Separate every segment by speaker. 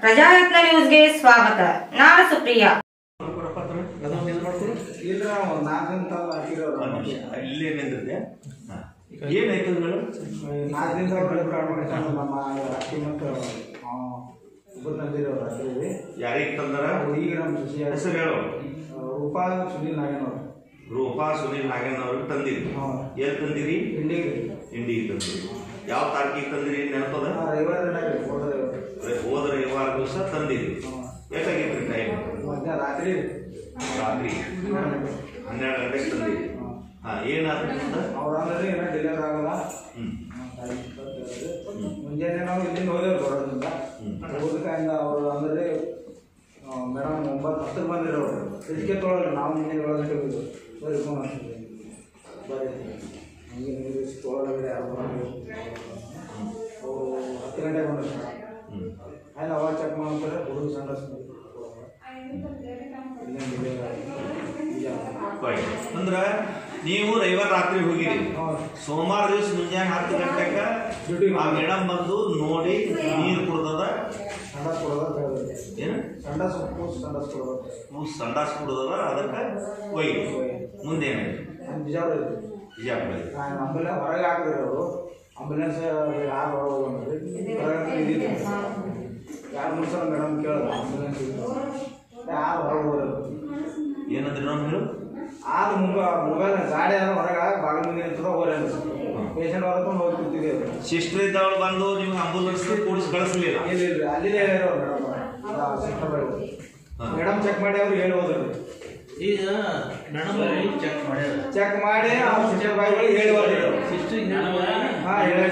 Speaker 1: ಪ್ರಜಾಯತ್ನ ನ್ಯೂಸ್ಗೆ ಸ್ವಾಗತ ನಾನು ಸುಪ್ರಿಯಾ
Speaker 2: ಇಲ್ಲ ನಾವು ನಾಲ್ಕು ದಿನ ತಂದು ಹಾಕಿರೋರು
Speaker 3: ಇಲ್ಲೇ ನಿಂತಿದ್ದೆ ಏನಾಯ್ತು ಮೇಡಮ್
Speaker 2: ನಾಲ್ಕು ದಿನ ತಗೊಂಡು ನಮ್ಮ ಅಕ್ಕಿ ಮತ್ತು ಇಬ್ಬರು ನಂದಿರೋರು ರಾತ್ರಿ
Speaker 3: ಯಾರಿಗೆ ತಂದಾರ
Speaker 2: ಈಗ ನಮ್ಮ ಸುಶಿ
Speaker 3: ಹೆಸರು ಹೇಳು
Speaker 2: ರೂಪಾ ಸುನೀಲ್ ನಾಗೇನವ್ರು
Speaker 3: ರೂಪಾ ಸುನೀಲ್ ನಾಗೇನ್ ಅವ್ರಿಗೆ ತಂದಿರಿ
Speaker 2: ಹಾಂ
Speaker 3: ಎಲ್ಲಿ ತಂದಿರಿ
Speaker 2: ಇಂಡಿಗೆ
Speaker 3: ಇಂಡಿಗೆ ತಂದಿರಿ ಯಾವ ತಾರೀಕಿಗೆ ತಂದಿರಿ ನೆನಪದ
Speaker 2: ರವಿವಾರ ಏನಾಗ್ರಿ ಹೋದ ರವಿವಾರ
Speaker 3: ಹೋದ ರವಿವಾರ ದಿವಸ ತಂದಿರಿ
Speaker 2: ಹಾಂ.
Speaker 3: ಎಷ್ಟಾಗೈತ್ರಿ ಟೈಮ್
Speaker 2: ಮಧ್ಯಾಹ್ನ ರಾತ್ರಿ
Speaker 3: ರಾತ್ರಿ ಹನ್ನೆರಡು ಗಂಟೆಗೆ ತಂದಿರಿ ಹಾ ಏನಾದ್ರು
Speaker 2: ಅವ್ರು ಅಂದ್ರೆ ಏನೋ ಡೆಲಿವರ್ ಆಗಲ್ಲ
Speaker 3: ಹ್ಮ್
Speaker 2: ಮುಂಜಾನೆ ನಾವು ಇಲ್ಲಿಂದ ಹೋದೇವ್ರು ಬರೋದ್ರಿಂದ
Speaker 3: ಹ್ಮ್.
Speaker 2: ಹೋದಕ್ಕಾಯಿಂದ ಅವರು ಅಂದ್ರೆ ಮೇಡಮ್ ಒಂಬತ್ತು ಹತ್ತಕ್ಕೆ ಬಂದಿರೋರು ಇದಕ್ಕೆ ತೊಗೊಳ್ರಿ ನಾವು ಮುಂದೆ ಏಳು ಗಂಟೆ ಹೋಗಿದ್ದು ಬರೀ ಫೋನ್ ಹಚ್ಚಿದ್ವಿ ಬರೀ ಹಂಗೆ ನೀವು ತೊಗೊಳೋದ್ರೆ ಯಾರು ಬರೋದು ಅವರು ಹತ್ತು ಗಂಟೆಗೆ ಬಂದ್ರು ಸರ್
Speaker 3: ಹ್ಮ್
Speaker 2: ಆಯ್ತು ಅವಾಗ ಚೆಕ್ ಮಾಡ್ತಾರೆ ಹುಡುಗ ಸಂಡ
Speaker 3: Fine. ಅಂದ್ರ ನೀವು ರವಿವಾರ ರಾತ್ರಿ ಹೋಗಿರಿ ಸೋಮವಾರ ದಿವಸ ಮುಂಜಾನೆ ಹತ್ತು ಗಂಟೆಗೆ
Speaker 2: Duty
Speaker 3: ಆ ಮೇಡಮ್ ಬಂದು ನೋಡಿ ನೀರು ಕುಡ್ದದ
Speaker 2: ಸಂಡಾಸ್ ಕೊಡೋದ
Speaker 3: ಏನು
Speaker 2: ಸಂಡಾಸ್ ಕೂಸು ಸಂಡಾಸ್ ಕೊಡೋದು
Speaker 3: ಕೂಸ್ ಸಂಡಾಸ್ ಕುಡ್ದದ ಅದಕ್ಕೆ ಒಯ್ಯಿ ಮುಂದೇನಾಯ್ತು
Speaker 2: ಬಿಜಾಪುರ ಇತ್ತು
Speaker 3: ಬಿಜಾಪುರ
Speaker 2: ಆಂಬುಲೆನ್ಸ್ ಹೊರಗೆ ಹಾಕಿದ್ರು ಅವರು ಆಂಬುಲೆನ್ಸ್ ಯಾರು ಹೊರಗೆ ಹೋಗ್ರಿ ಹೊರಗೆ ಇದ್ದಿದ್ದು ಯಾರು ಮುಗಿಸಲ್ಲ ಮೇಡಮ್ ಕೇಳೋದು ಆಂಬುಲೆನ್ಸ್ ಯಾರು ಹೊರಗೆ ಹೋದ್ರು
Speaker 3: ಏನಂದ್ರೆ ನಾವು ಹೇಳು
Speaker 2: ಆರು ಮುಂಗ ಮೊಬೈಲ್ ಗಾಡಿ ಯಾರು ಹೊರಗೆ ಬಾಗಿಲು ಮುಂದೆ ನಿಂತದ ಹೋಗ್ರಿ ಪೇಷಂಟ್ ಹೊರಕೊಂಡು ಹೋಗಿ ಕೂತಿದ್ದೇವೆ
Speaker 3: ಸಿಸ್ಟರ್ ಇದ್ದವಳು ಬಂದು ನೀವು ಆಂಬುಲೆನ್ಸ್ ಕೂಡಿಸಿ ಕಳಿಸ್ಲಿಲ್ಲ
Speaker 2: ಇಲ್ಲ ಇಲ್ಲ ಅಲ್ಲಿದೆ ಹೇಳಿರೋರು ಮೇಡಮ್ ಮೇಡಮ್ ಚೆಕ್ ಮಾಡಿ ಅವ್ರು ಹೇಳಿ ಹೋದ್ರು
Speaker 4: ಈಗ ಮೇಡಮ್ ಚೆಕ್ ಮಾಡ್ಯಾರ
Speaker 2: ಚೆಕ್ ಮಾಡಿ ಅವ್ರ ಸಿಸ್ಟರ್ ಬಾಯಿಗಳು ಹೇಳಿ ಹೋದ್ರು
Speaker 4: ಸಿಸ್ಟರ್
Speaker 2: ಹಾಂ ಹೇಳಿ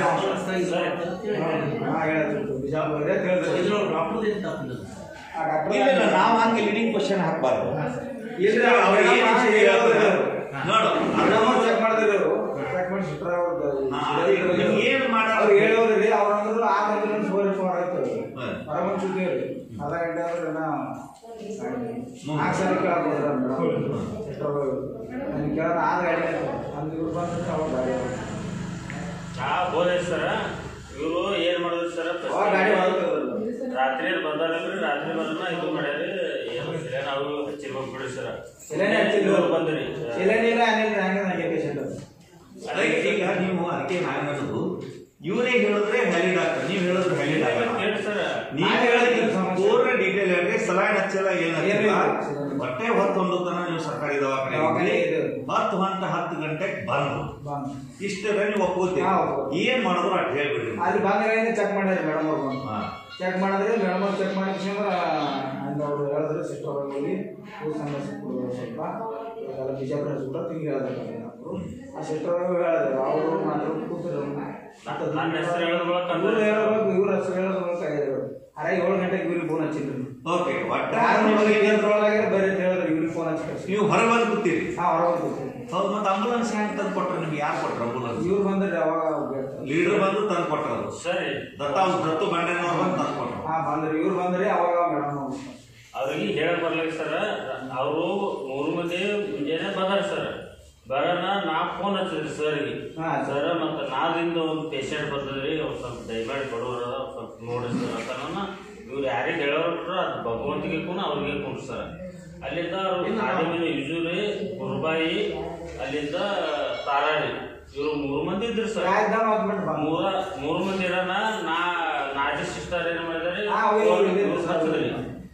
Speaker 2: ಹಾಂ ಹೇಳಿದ್ರು ಬಿಜಾಪುರ ಇದೆ ತಿಳಿದ್ರು
Speaker 4: ಇದ್ರೊಳಗೆ ಡಾಕ್ಟರ್ ಏನು ತಪ್ಪಿಲ್ಲ
Speaker 2: ಆ ಡಾಕ್ಟರ್
Speaker 3: ಇಲ್ಲ ಇಲ್ಲ ನಾವು ಹಂಗೆ ಲೀಡಿಂಗ್ ಕ್ವಶನ್ ಹಾಕ್ಬಾರ್ದು
Speaker 2: ಇಲ್ಲ
Speaker 3: ಅವ್ರು ಏನ್ ವಿಷಯ ಹೇಳ್ತಾರೆ? ನೋಡು
Speaker 2: ಅದನ್ನ ಚೆಕ್ ಮಾಡಿದ್ರು ಚೆಕ್ ಮಾಡಿ ಸಿಟ್ರ
Speaker 3: ಹಾ, ಅದೇ ನಿಮ್ಗೆ ಏನ್ ಮಾಡಾರ?
Speaker 2: ಅವ್ರು ಹೇಳೋದ್ರಿ ಅವ್ರ ಅಂದ್ರು ಆ ಆಂಬುಲೆನ್ಸ್ ಫೋರ್ ಫೋರ್ ಆಯ್ತು
Speaker 3: ಹಾ.
Speaker 2: ಹೊರಗೊಂದು ಸುದ್ದಿ ರೀ ಅರ್ಧ ಗಂಟೆ ಅಂದ್ರೆ ನಾ
Speaker 3: ಹ್ಮ್.
Speaker 2: ನಾಲ್ಕು ಸಲ ಕೇಳ್ಬೋದ್ರ ಮೇಡಮ್ ಕೇಳೋಣ ಆರು ಗಾಡಿ ಅಂದು ಇವ್ರು ಬಂದ್ರೆ ಅವಾಗ ಗಾಡಿ
Speaker 5: ನಾ ಹೋದೆ ಸರ ಇವರು ಏನ್ ಮಾಡಿದ್ರು ಸರ
Speaker 2: ಅವಾಗ ಗಾಡಿ ಹೊರಗೆ
Speaker 5: ರಾತ್ರಿ ಬಂದಾರಲ್ರಿ ರಾತ್ರಿ ಬಂದ ಇದು ಮಾಡ್ಯಾರಿ ಏನು ಸರಿ ನಾವು ಹಚ್ಚಿರ್ಬೇಕು ಬಿಡ್ರಿ ಸರ
Speaker 2: ಸಿಲೆಂಡರ್ ಹಚ್ಚಿದ್ರು
Speaker 5: ಇವ್ರು ಬಂದ್ರಿ
Speaker 2: ಸಿಲೆಂಡರ್ ಏನಿಲ್ಲ ಹಂಗೆ ನನಗೆ ಪೇಷಂಟ್
Speaker 3: ಅದಕ್ಕೆ ಈಗ ನೀವು ಅದಕ್ಕೆ ನಾನು ಅನ್ನೋದು ಇವರೇ ಹೇಳಿದ್ರೆ ವ್ಯಾಲಿಡ್ ಆಗ್ತದೆ ನೀವು ಹೇಳಿದ್ರೆ ವ್ಯಾಲಿಡ್ ಆಗಲ್ಲ
Speaker 5: ಕೇಳಿ ಸರ
Speaker 3: ನೀವು
Speaker 2: ನಾನೇ ಹೇಳಿದ್ದೀನಿ ಸಮಸ್ಯೆ.
Speaker 3: ಪೂರ್ಣ ಡೀಟೇಲ್ ಹೇಳ್ರಿ ಸಲಾಡ್ ಹಚ್ಚಲ್ಲ
Speaker 2: ಏನು
Speaker 3: ಏನಿಲ್ಲ
Speaker 2: ಇಲ್ಲ.
Speaker 3: ಹೊಟ್ಟೆ ಹೊತ್ತು ಒಂದು ತನ ನೀವು ಸರ್ಕಾರಿ ದವಾಖಾನೆ
Speaker 2: ದವಾಖಾನೆ ಇದೆ.
Speaker 3: ಹತ್ತು ಗಂಟೆ ಹತ್ತು ಗಂಟೆಗೆ ಬಂದು
Speaker 2: ಬಂದು
Speaker 3: ಇಷ್ಟರ ನೀವು ಒಪ್ಕೋತೀರಿ
Speaker 2: ಹಾ, ಒಪ್ಕೋತೀವಿ.
Speaker 3: ಏನ್ ಮಾಡಿದ್ರು ಅಟ್ ಹೇಳ್ಬಿಡ್ರಿ
Speaker 2: ಅಲ್ಲಿ ಬಂದ್ರೆ ಚೆಕ್ ಮಾಡ್ಯಾರ ಮೇಡಮ್ ಅವ್ರು ಬಂದು
Speaker 3: ಹಾ.
Speaker 2: ಚೆಕ್ ಮಾಡಿದ್ರೆ ಮೇಡಮ್ ಅವ್ರು ಚೆಕ್ ಮಾಡಿದ ಅಂತ ಅವರು ಹೇಳಿದ್ರು ಸಿಸ್ಟರ್ ಅವ್ರು ಹೋಗಿ ಕೂಸ್ ಸಂಡಾಸ್ ಕೊಡೋದು ಸ್ವಲ್ಪ ಇವಾಗೆಲ್ಲ ಬಿಜಾಪುರ ಹಚ್ಬಿಟ್ಟು ತಿಂಗಿ ಹೇಳಿದ್ರು ಆ ಸಿಸ್ಟರ್ ಅವರು ಹೇಳಿದ್ರು ಅವರು ಮಾತ್ರ ಕೂತರು
Speaker 5: ನನ್ನ ಹೆಸರು ಹೇಳಿದ ಬಳಕ
Speaker 2: ಇವ್ರು ಹೇಳಬೇಕು ಇವ್ರ ಹೆಸರು ಹೇಳೋದು ಮೂಲಕ ಹೇಳಿದ್ರು ಅರೆ ಏಳು ಗಂಟೆಗೆ ಇವ್ರಿಗೆ ಫೋನ್ ಹಚ್ಚಿದ್ರು
Speaker 3: ಓಕೆ
Speaker 2: ಯಾರು
Speaker 3: ಒಟ್ಟಾರೆ
Speaker 2: ಇದ್ರೊಳಗೆ ಬರೀ ಅಂತ ಹೇಳಿದ್ರು ಇವ್ರಿಗೆ ಫೋನ್ ಹಚ್ಚಿ ಕಳ್ಸಿ
Speaker 3: ನೀವು ಹೊರಗೆ ಬಂದು ಕೂತೀರಿ
Speaker 2: ಹಾಂ ಹೊರಗೆ ಕೂತಿದ್ರು
Speaker 3: ಹೌದು ಮತ್ತೆ ಆಂಬುಲೆನ್ಸ್ ಹೆಂಗ್ ತಂದು ಕೊಟ್ರು ನಿಮ್ಗೆ ಯಾರು ಕೊಟ್ರು ಆಂಬುಲೆನ್ಸ್
Speaker 2: ಇವ್ರು ಬಂದ್ರೆ ಅವಾಗ
Speaker 3: ಲೀಡರ್ ಬಂದು ತಂದು ಕೊಟ್ಟರು
Speaker 5: ಸರಿ
Speaker 3: ದತ್ತ ಅವ್ರು ದತ್ತು ಗಂಡನವ್ರು ಬಂದು ತಂದು ಕೊಟ್ರು
Speaker 2: ಹಾಂ ಬಂದ್ರೆ ಇವ್ರು ಬಂದ್ರೆ ಅವಾಗ ಮೇಡಮ್
Speaker 5: ಅವ್ರಿಗೆ ಹೇಳಕ್ ಬರ್ಲಿಲ್ಲ ಸರ ಅವರು ಮೂರು ಮಂದಿ ಮುಂಜಾನೆ ಬಂದಾರ ಸರ್ ಬರೋಣ ನಾ ಫೋನ್ ಹಚ್ಚಿದ್ರಿ ಸರ್ಗೆ
Speaker 2: ಹಾ.
Speaker 5: ಸರ್ ಮತ್ತೆ ನಾದಿಂದ ಒಂದು ಪೇಷಂಟ್ ಬಂದದ್ರಿ ಅವ್ರು ಸ್ವಲ್ಪ ದಯಮಾಡಿ ಬಡವರ ಸ್ವಲ್ಪ ನೋಡಿ ಸರ್ ಅಂತ ಇವ್ರು ಯಾರಿಗೆ ಹೇಳೋರು ಅದು ಭಗವಂತಿಗೆ ಕೂಡ ಅವ್ರಿಗೆ ಕುಂಟ್ ಸರ್ ಅಲ್ಲಿಂದ ಅವ್ರು ಆದಿಮಿನ ಯುಜುರಿ ಗುರುಬಾಯಿ ಅಲ್ಲಿಂದ ತಾರಾರಿ ಇವರು ಮೂರು ಮಂದಿ ಇದ್ರಿ ಸರ್
Speaker 2: ರಾಜಧಾನಿ ಹಾಕ್ಬಿಟ್ಟು ಬಂದು
Speaker 5: ಮೂರ ಮೂರು ಮಂದಿ ಇರೋಣ ನಾ ನಾಜಿ ಸಿಸ್ಟರ್ ಏನ್ ಮಾಡಿದಾರೆ
Speaker 2: ಹಾ, ಅವ್ರು
Speaker 5: ಫೋನ್
Speaker 2: ಇವ್ರು
Speaker 5: ಇವ್ರು ಹಚ್ಚದ್ರಿ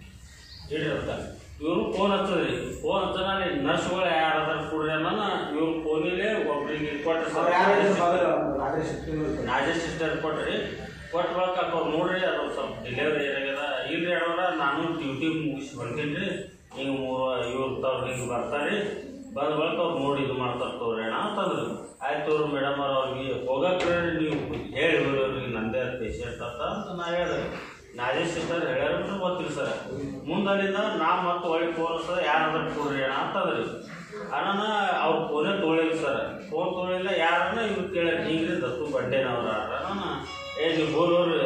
Speaker 5: ಇಡ್ರಿ ಅಂತ ಇವ್ರು ಫೋನ್ ಹಚ್ಚದ್ರಿ ಫೋನ್ ಹಚ್ಚನ ನರ್ಸ್ಗಳು ಯಾರು ಅದಾರ ಕೊಡ್ರಿ ಅನ್ನೋನ ಇವ್ರು ಫೋನಿಲೆ ಒಬ್ರಿಗೆ ಕೊಟ್ರಿ
Speaker 2: ಅವ್ರು ಯಾರು ಹೇಳಿದ್ರು
Speaker 5: ಸರ್
Speaker 2: ಮೊದಲು ರಾಜೇಶ್ ಇರ್ತಾರೆ.
Speaker 5: ನಾಜಿ ಸಿಸ್ಟರ್ ಕೊಟ್ರಿ ಕೊಟ್ಟ ಬಳಿಕ ಅವ್ರು ನೋಡ್ರಿ ಅದು ಸ್ವಲ್ಪ ಡೆಲಿವರಿ ಏನಾಗ್ಯದ ಇಲ್ರಿ ಹೇಳೋರ ನಾನು ಡ್ಯೂಟಿ ಮುಗಿಸಿ ಹೊಂಟೀನಿ ಹಿಂಗೆ ಮೂರು ಇವ್ರು ತವ್ರು ಹಿಂಗೆ ಬರ್ತಾರೆ ಬಂದ ಬಳಿಕ ಅವ್ರು ನೋಡಿ ಇದು ಮಾಡ್ತಾರೆ ತೋರಿ ಅಣ್ಣ ಅಂತಂದ್ರು ಆಯ್ತು ತೋರಿ ಮೇಡಮ್ ಅವ್ರು ಅವ್ರಿಗೆ ಹೋಗಕ್ಕೆ ನೀವು ಹೇಳಿ ಬಿಡ್ರಿ ಅವ್ರಿಗೆ ನಂದೇ ಪೇಷಂಟ್ ಅಂತ ಅಂತ ನಾ ಹೇಳಿದೆ ನಾಜೇ ಸಿಸ್ಟರ್ ಹೇಳ್ಯಾರ ಬಿಟ್ರೆ ಗೊತ್ತಿಲ್ಲ ಸರ್ ಮುಂದೆ ಅಲ್ಲಿಂದ ನಾ ಮತ್ತೆ ಒಳ್ಳೆ ಫೋನ್ ಸರ್ ಯಾರಾದ್ರೂ ಕೊಡ್ರಿ ಅಣ್ಣ ಅಂತಂದ್ರಿ ಅಣ್ಣ ಅವ್ರ ಫೋನೇ ತೊಳಿಲ್ಲ ಸರ್ ಫೋನ್ ತೊಳಿಲ್ಲ ಯಾರನ್ನ ಇವ್ರು ಕೇಳ್ಯಾರ ಹಿಂಗ್ರಿ ದತ್ತು ಬಂಡೇನವ್ರ ಅಣ್ಣ ಏ ನೀವು ಹೋಗೋರು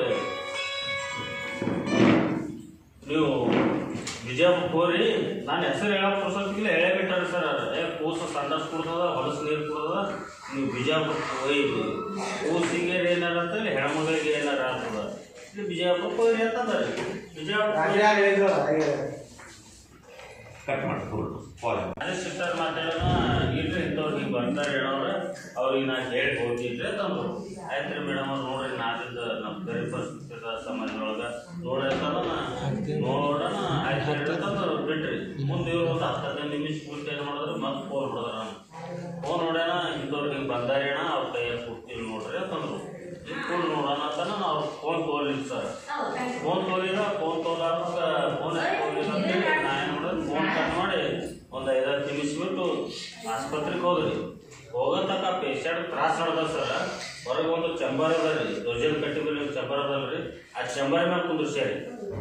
Speaker 5: ನೀವು ಬಿಜಾಪುರ ಹೋರಿ ನಾನು ಹೆಸರು ಹೇಳಕ್ ಪುರ್ಸೋತಿಲ್ಲ ಹೇಳೇ ಬಿಟ್ಟಾರೆ ಸರ್ ಏ ಕೂಸ ಸಂಡಸ್ ಕುಡ್ದದ ಹೊಲಸು ನೀರು ಕುಡ್ದದ ನೀವು ಬಿಜಾಪುರ ಒಯ್ದು ಕೂಸಿಗೆ ಏನಾರ ಅಂತೇಳಿ ಹೆಣ್ಮಗಳಿಗೆ ಏನಾರ ಆಗ್ತದ ಇಲ್ಲಿ ಬಿಜಾಪುರ ಹೋಗ್ರಿ ಅಂತಂದ್ರೆ
Speaker 2: ರಾತ್ರಿ ಯಾರು ಹೇಳಿದ್ರು ಹಾಗೆ
Speaker 3: ಕಟ್ ಮಾಡಿ ಫುಲ್ ಪಾಸ್
Speaker 5: ಅದೇ ಸಿಸ್ಟರ್ ಮಾತಾಡೋಣ ಇಲ್ರಿ ಇಂಥವ್ರು ಹಿಂಗೆ ಬರ್ತಾರೆ ಹೇಳೋರು ಅವ್ರಿಗೆ ನಾ ಹೇಳಿ ಹೋಗಿದ್ರಿ ತಂದ್ರು ಆಯ್ತು ರೀ ಮೇಡಮ್ ಅವ್ರು ನೋಡ್ರಿ ನಾದಿಂದ ನಮ್ಮ ಬೇರೆ ಪರಿಸ್ಥಿತಿ ಸಮಾಜದೊಳಗೆ ನೋಡ್ರಿ ಅಂತಂದ್ರೆ ನೋಡೋಣ ಆಯ್ತು ಹೇಳಿ ತಂದು ಬಿಟ್ರಿ ಮುಂದೆ ಇವ್ರು ಒಂದು ಹತ್ತು ಹದಿನೈದು ನಿಮಿಷ ಬಿಟ್ಟು ಏನು ಮಾಡಿದ್ರು ಮತ್ತೆ ಫೋನ್ ಹೊಡೆದ್ರ ಫೋನ್ ನೋಡ್ಯಾನ ಇಂಥವ್ರು ಹಿಂಗೆ ಬಂದಾರೇಣ ಅವ್ರ ಕೈಯಲ್ಲಿ ಕೊಡ್ತೀವಿ ನೋಡ್ರಿ ಅಂತಂದ್ರು ಇಟ್ಕೊಂಡು ನೋಡೋಣ ಅಂತಾನ ನಾವು ಫೋನ್ ತೊಗೊಳ್ಲಿಲ್ಲ ಸರ್ ಫೋನ್ ತೊಗೊಳಿಲ್ಲ ಫೋನ್ ತೊಗೊಳಾರ್ದ ಫೋನ್ ತೊಗೊಳಿಲ್ಲ ಅಂತೇಳಿ ನಾ ಏನು ಮಾಡೋದು ಫೋನ್ ಕಟ್ ಮಾಡಿ ಒಂದು ಐದಾರು ನಿಮಿಷ ಬಿಟ್ಟು ಆಸ್ಪತ್ರೆಗೆ ಹೋದ್ರಿ ಹೋಗೋ ತನಕ ಪೇಷಂಟ್ ತ್ರಾಸ ನಡೆದ ಸರ್ ಹೊರಗೆ ಒಂದು ಚಂಬರ್ ಅದ ರೀ ದೊಜಲ್ ಕಟ್ಟಿ ಮೇಲೆ ಒಂದು ಚಂಬರ್ ಅದಲ್ಲ ರೀ ಆ ಚಂಬರ್ ಮೇಲೆ ಕುಂದ್ರಿಸ್ಯಾರಿ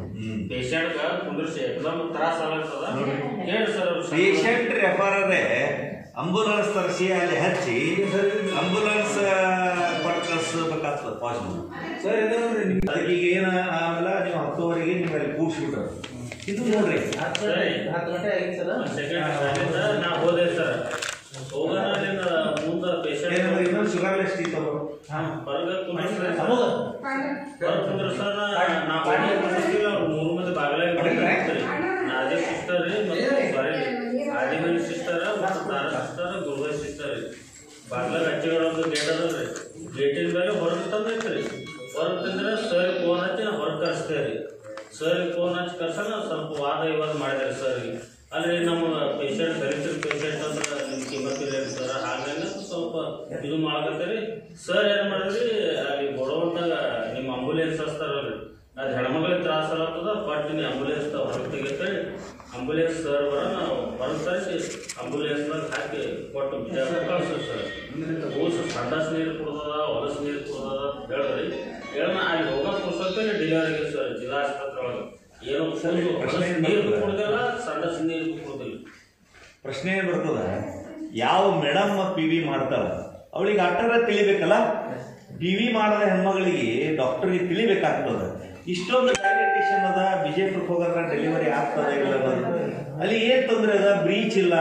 Speaker 5: ಪೇಷಂಟ್ಗೆ ಕುಂದ್ರಿಸಿ ಎಕ್ದಮ್ ತ್ರಾಸ ಆಗ್ತದ ಹೇಳಿ ಸರ್ ಅವ್ರು
Speaker 3: ಪೇಷಂಟ್ ರೆಫರರೇ ಅಂಬುಲೆನ್ಸ್ ತರಿಸಿ ಅಲ್ಲಿ ಹಚ್ಚಿ ಅಂಬುಲೆನ್ಸ್ ಕೊಟ್ಟು ಕಳಿಸ್ಬೇಕಾಗ್ತದೆ ಪಾಸ್
Speaker 2: ಸರ್ ಇದು ನೋಡ್ರಿ ನಿಮ್ಗೆ
Speaker 3: ಅದಕ್ಕೆ ಈಗ ಏನು ಆಮೇಲೆ ನೀವು ಹತ್ತುವರೆಗೆ ನೀವು ಅಲ್ಲಿ ಕೂಡ್ಸ್ಬಿಟ್ರೆ ಇದು ನೋಡ್ರಿ
Speaker 4: ಹತ್ತು ಹತ್ತು ಗಂಟೆ ಆಗಿತ್ತು ಸರ್
Speaker 5: ಸೆಕೆಂಡ್ ನಾ ಹೋದೆ ಸರ್ ಹೋಗೋಣ ಅಲ್ಲಿಂದ ಮುಂದೆ ಪೇಷಂಟ್
Speaker 3: ಏನಂದ್ರೆ ಇನ್ನೊಂದು ಶುಗರ್ ಲಿಸ್ಟ್ ಇತ್ತು
Speaker 5: ಹೊರಗೆ ಕುಂದ್ರಿಸ್ತಾರೆ ಸರ್.
Speaker 4: ನಮಗ
Speaker 5: ಹೊರಗೆ ಕುಂದ್ರಿಸ್ತಾರ ನಾ ಬಾಡಿ ಕುಂದ್ರಿಸ್ತೀವಿ ಅವ್ರು ಮೂರು ಮಂದಿ ಬಾಗಿಲಾಗಿ ಬರ್ತಾರೆ ನಾದೇ ಸಿಸ್ಟರ್ ರೀ ಮತ್ತು ಸಾರಿ ಆದಿಮನಿ ಸಿಸ್ಟರ್ ಮತ್ತು ತಾರ ಸಿಸ್ಟರ್ ಗುರುವಾಯ ಸಿಸ್ಟರ್ ರೀ ಬಾಗ್ಲಾಗ ಹಚ್ಚಿಗಳ ಒಂದು ಗೇಟ್ ಅದ ರೀ ಗೇಟಿನ ಮೇಲೆ ಹೊರಗೆ ತಂದೈತೆ ರೀ ಹೊರಗೆ ತಂದ್ರೆ ಸರ್ ಫೋನ್ ಹಚ್ಚಿ ನಾ ಹೊರಗೆ ಕರೆಸ್ತೇವೆ ರೀ ಸರ್ ಫೋನ್ ಹಚ್ಚಿ ಕರ್ಸೋಣ ಸ್ವಲ್ಪ ವಾದ ವಿವಾದ ಮಾಡಿದಾರೆ ಸರ್ ಅಲ್ರಿ ನಮ್ಮ ಪೇಷಂಟ್ ದರಿದ್ರ ಪೇಷಂಟ್ ಅಂದ್ರೆ ನಿಮ್ಮ ಕಿಮ್ಮತ್ತಿಲ್ಲ ಸರ್ ಹಾಗಾಗಿ ಸ್ವಲ್ಪ ಇದು ಮಾಡಕತ್ತೀರಿ ಸರ್ ಏನು ಮಾಡಿದ್ರಿ ಅಲ್ಲಿ ಬಡವಂತಾಗ ನಿಮ್ಮ ಅಂಬುಲೆನ್ಸ್ ಹಚ್ತಾರಲ್ರಿ ಅದು ಹೆಣ್ಮಗಳಿಗೆ ತ್ರಾಸ ಆಗತ್ತದ ಬಟ್ ನೀವು ಅಂಬುಲೆನ್ಸ್ ಹೊರಗೆ ತೆಗಿತೇಳಿ ಅಂಬುಲೆನ್ಸ್ ಸರ್ ಬರ ನಾವು ಹೊರಗೆ ತರಿಸಿ ಅಂಬುಲೆನ್ಸ್ನಾಗ ಹಾಕಿ ಕೊಟ್ಟು ಬಿಜಾಪುರ ಕಳ್ಸೋ ಸರ್ ಕೂಸು ಸಂಡಸ್ ನೀರು ಕುಡ್ದದ ಹೊಲಸು ನೀರು ಕುಡ್ದದ ಅಂತ ಹೇಳಿದ್ರಿ ಹೇಳೋಣ ಅಲ್ಲಿ ಹೋಗೋ ಪುಸ್ತಕದಲ್ಲಿ ಡೆಲಿವರಿಗೆ ಸರ್ ಜಿಲ್ಲಾ ಆಸ್ಪತ್ರೆ ಒಳಗೆ ಏನು ಕೂಸು ಹೊಲಸು ನೀರು ಕುಡ್ದಿಲ್ಲ ಸಂಡಸ್ ನೀರು ಕುಡ್ದಿಲ್ಲ
Speaker 3: ಪ್ರಶ್ನೆ ಏನ್ ಬರ್ತದ ಯಾವ ಮೇಡಮ್ ಪಿ ವಿ ಮಾಡ್ತಾರ ಅವಳಿಗೆ ಅಟ್ಟರ ತಿಳಿಬೇಕಲ್ಲ ಪಿ ವಿ ಮಾಡದ ಹೆಣ್ಮಗಳಿಗೆ ಡಾಕ್ಟರ್ಗೆ ತಿಳಿಬೇಕಾಗ್ತದ ಇಷ್ಟೊಂದು ಡಯಾಲಿಟಿಷನ್ ಅದ ಬಿಜೆಪುರಕ್ಕೆ ಹೋಗೋದ್ರ ಡೆಲಿವರಿ ಆಗ್ತದ ಇಲ್ಲ ಅನ್ನೋದು. ಅಲ್ಲಿ ಏನ್ ತೊಂದ್ರೆ ಅದ ಬ್ರೀಚ್ ಇಲ್ಲ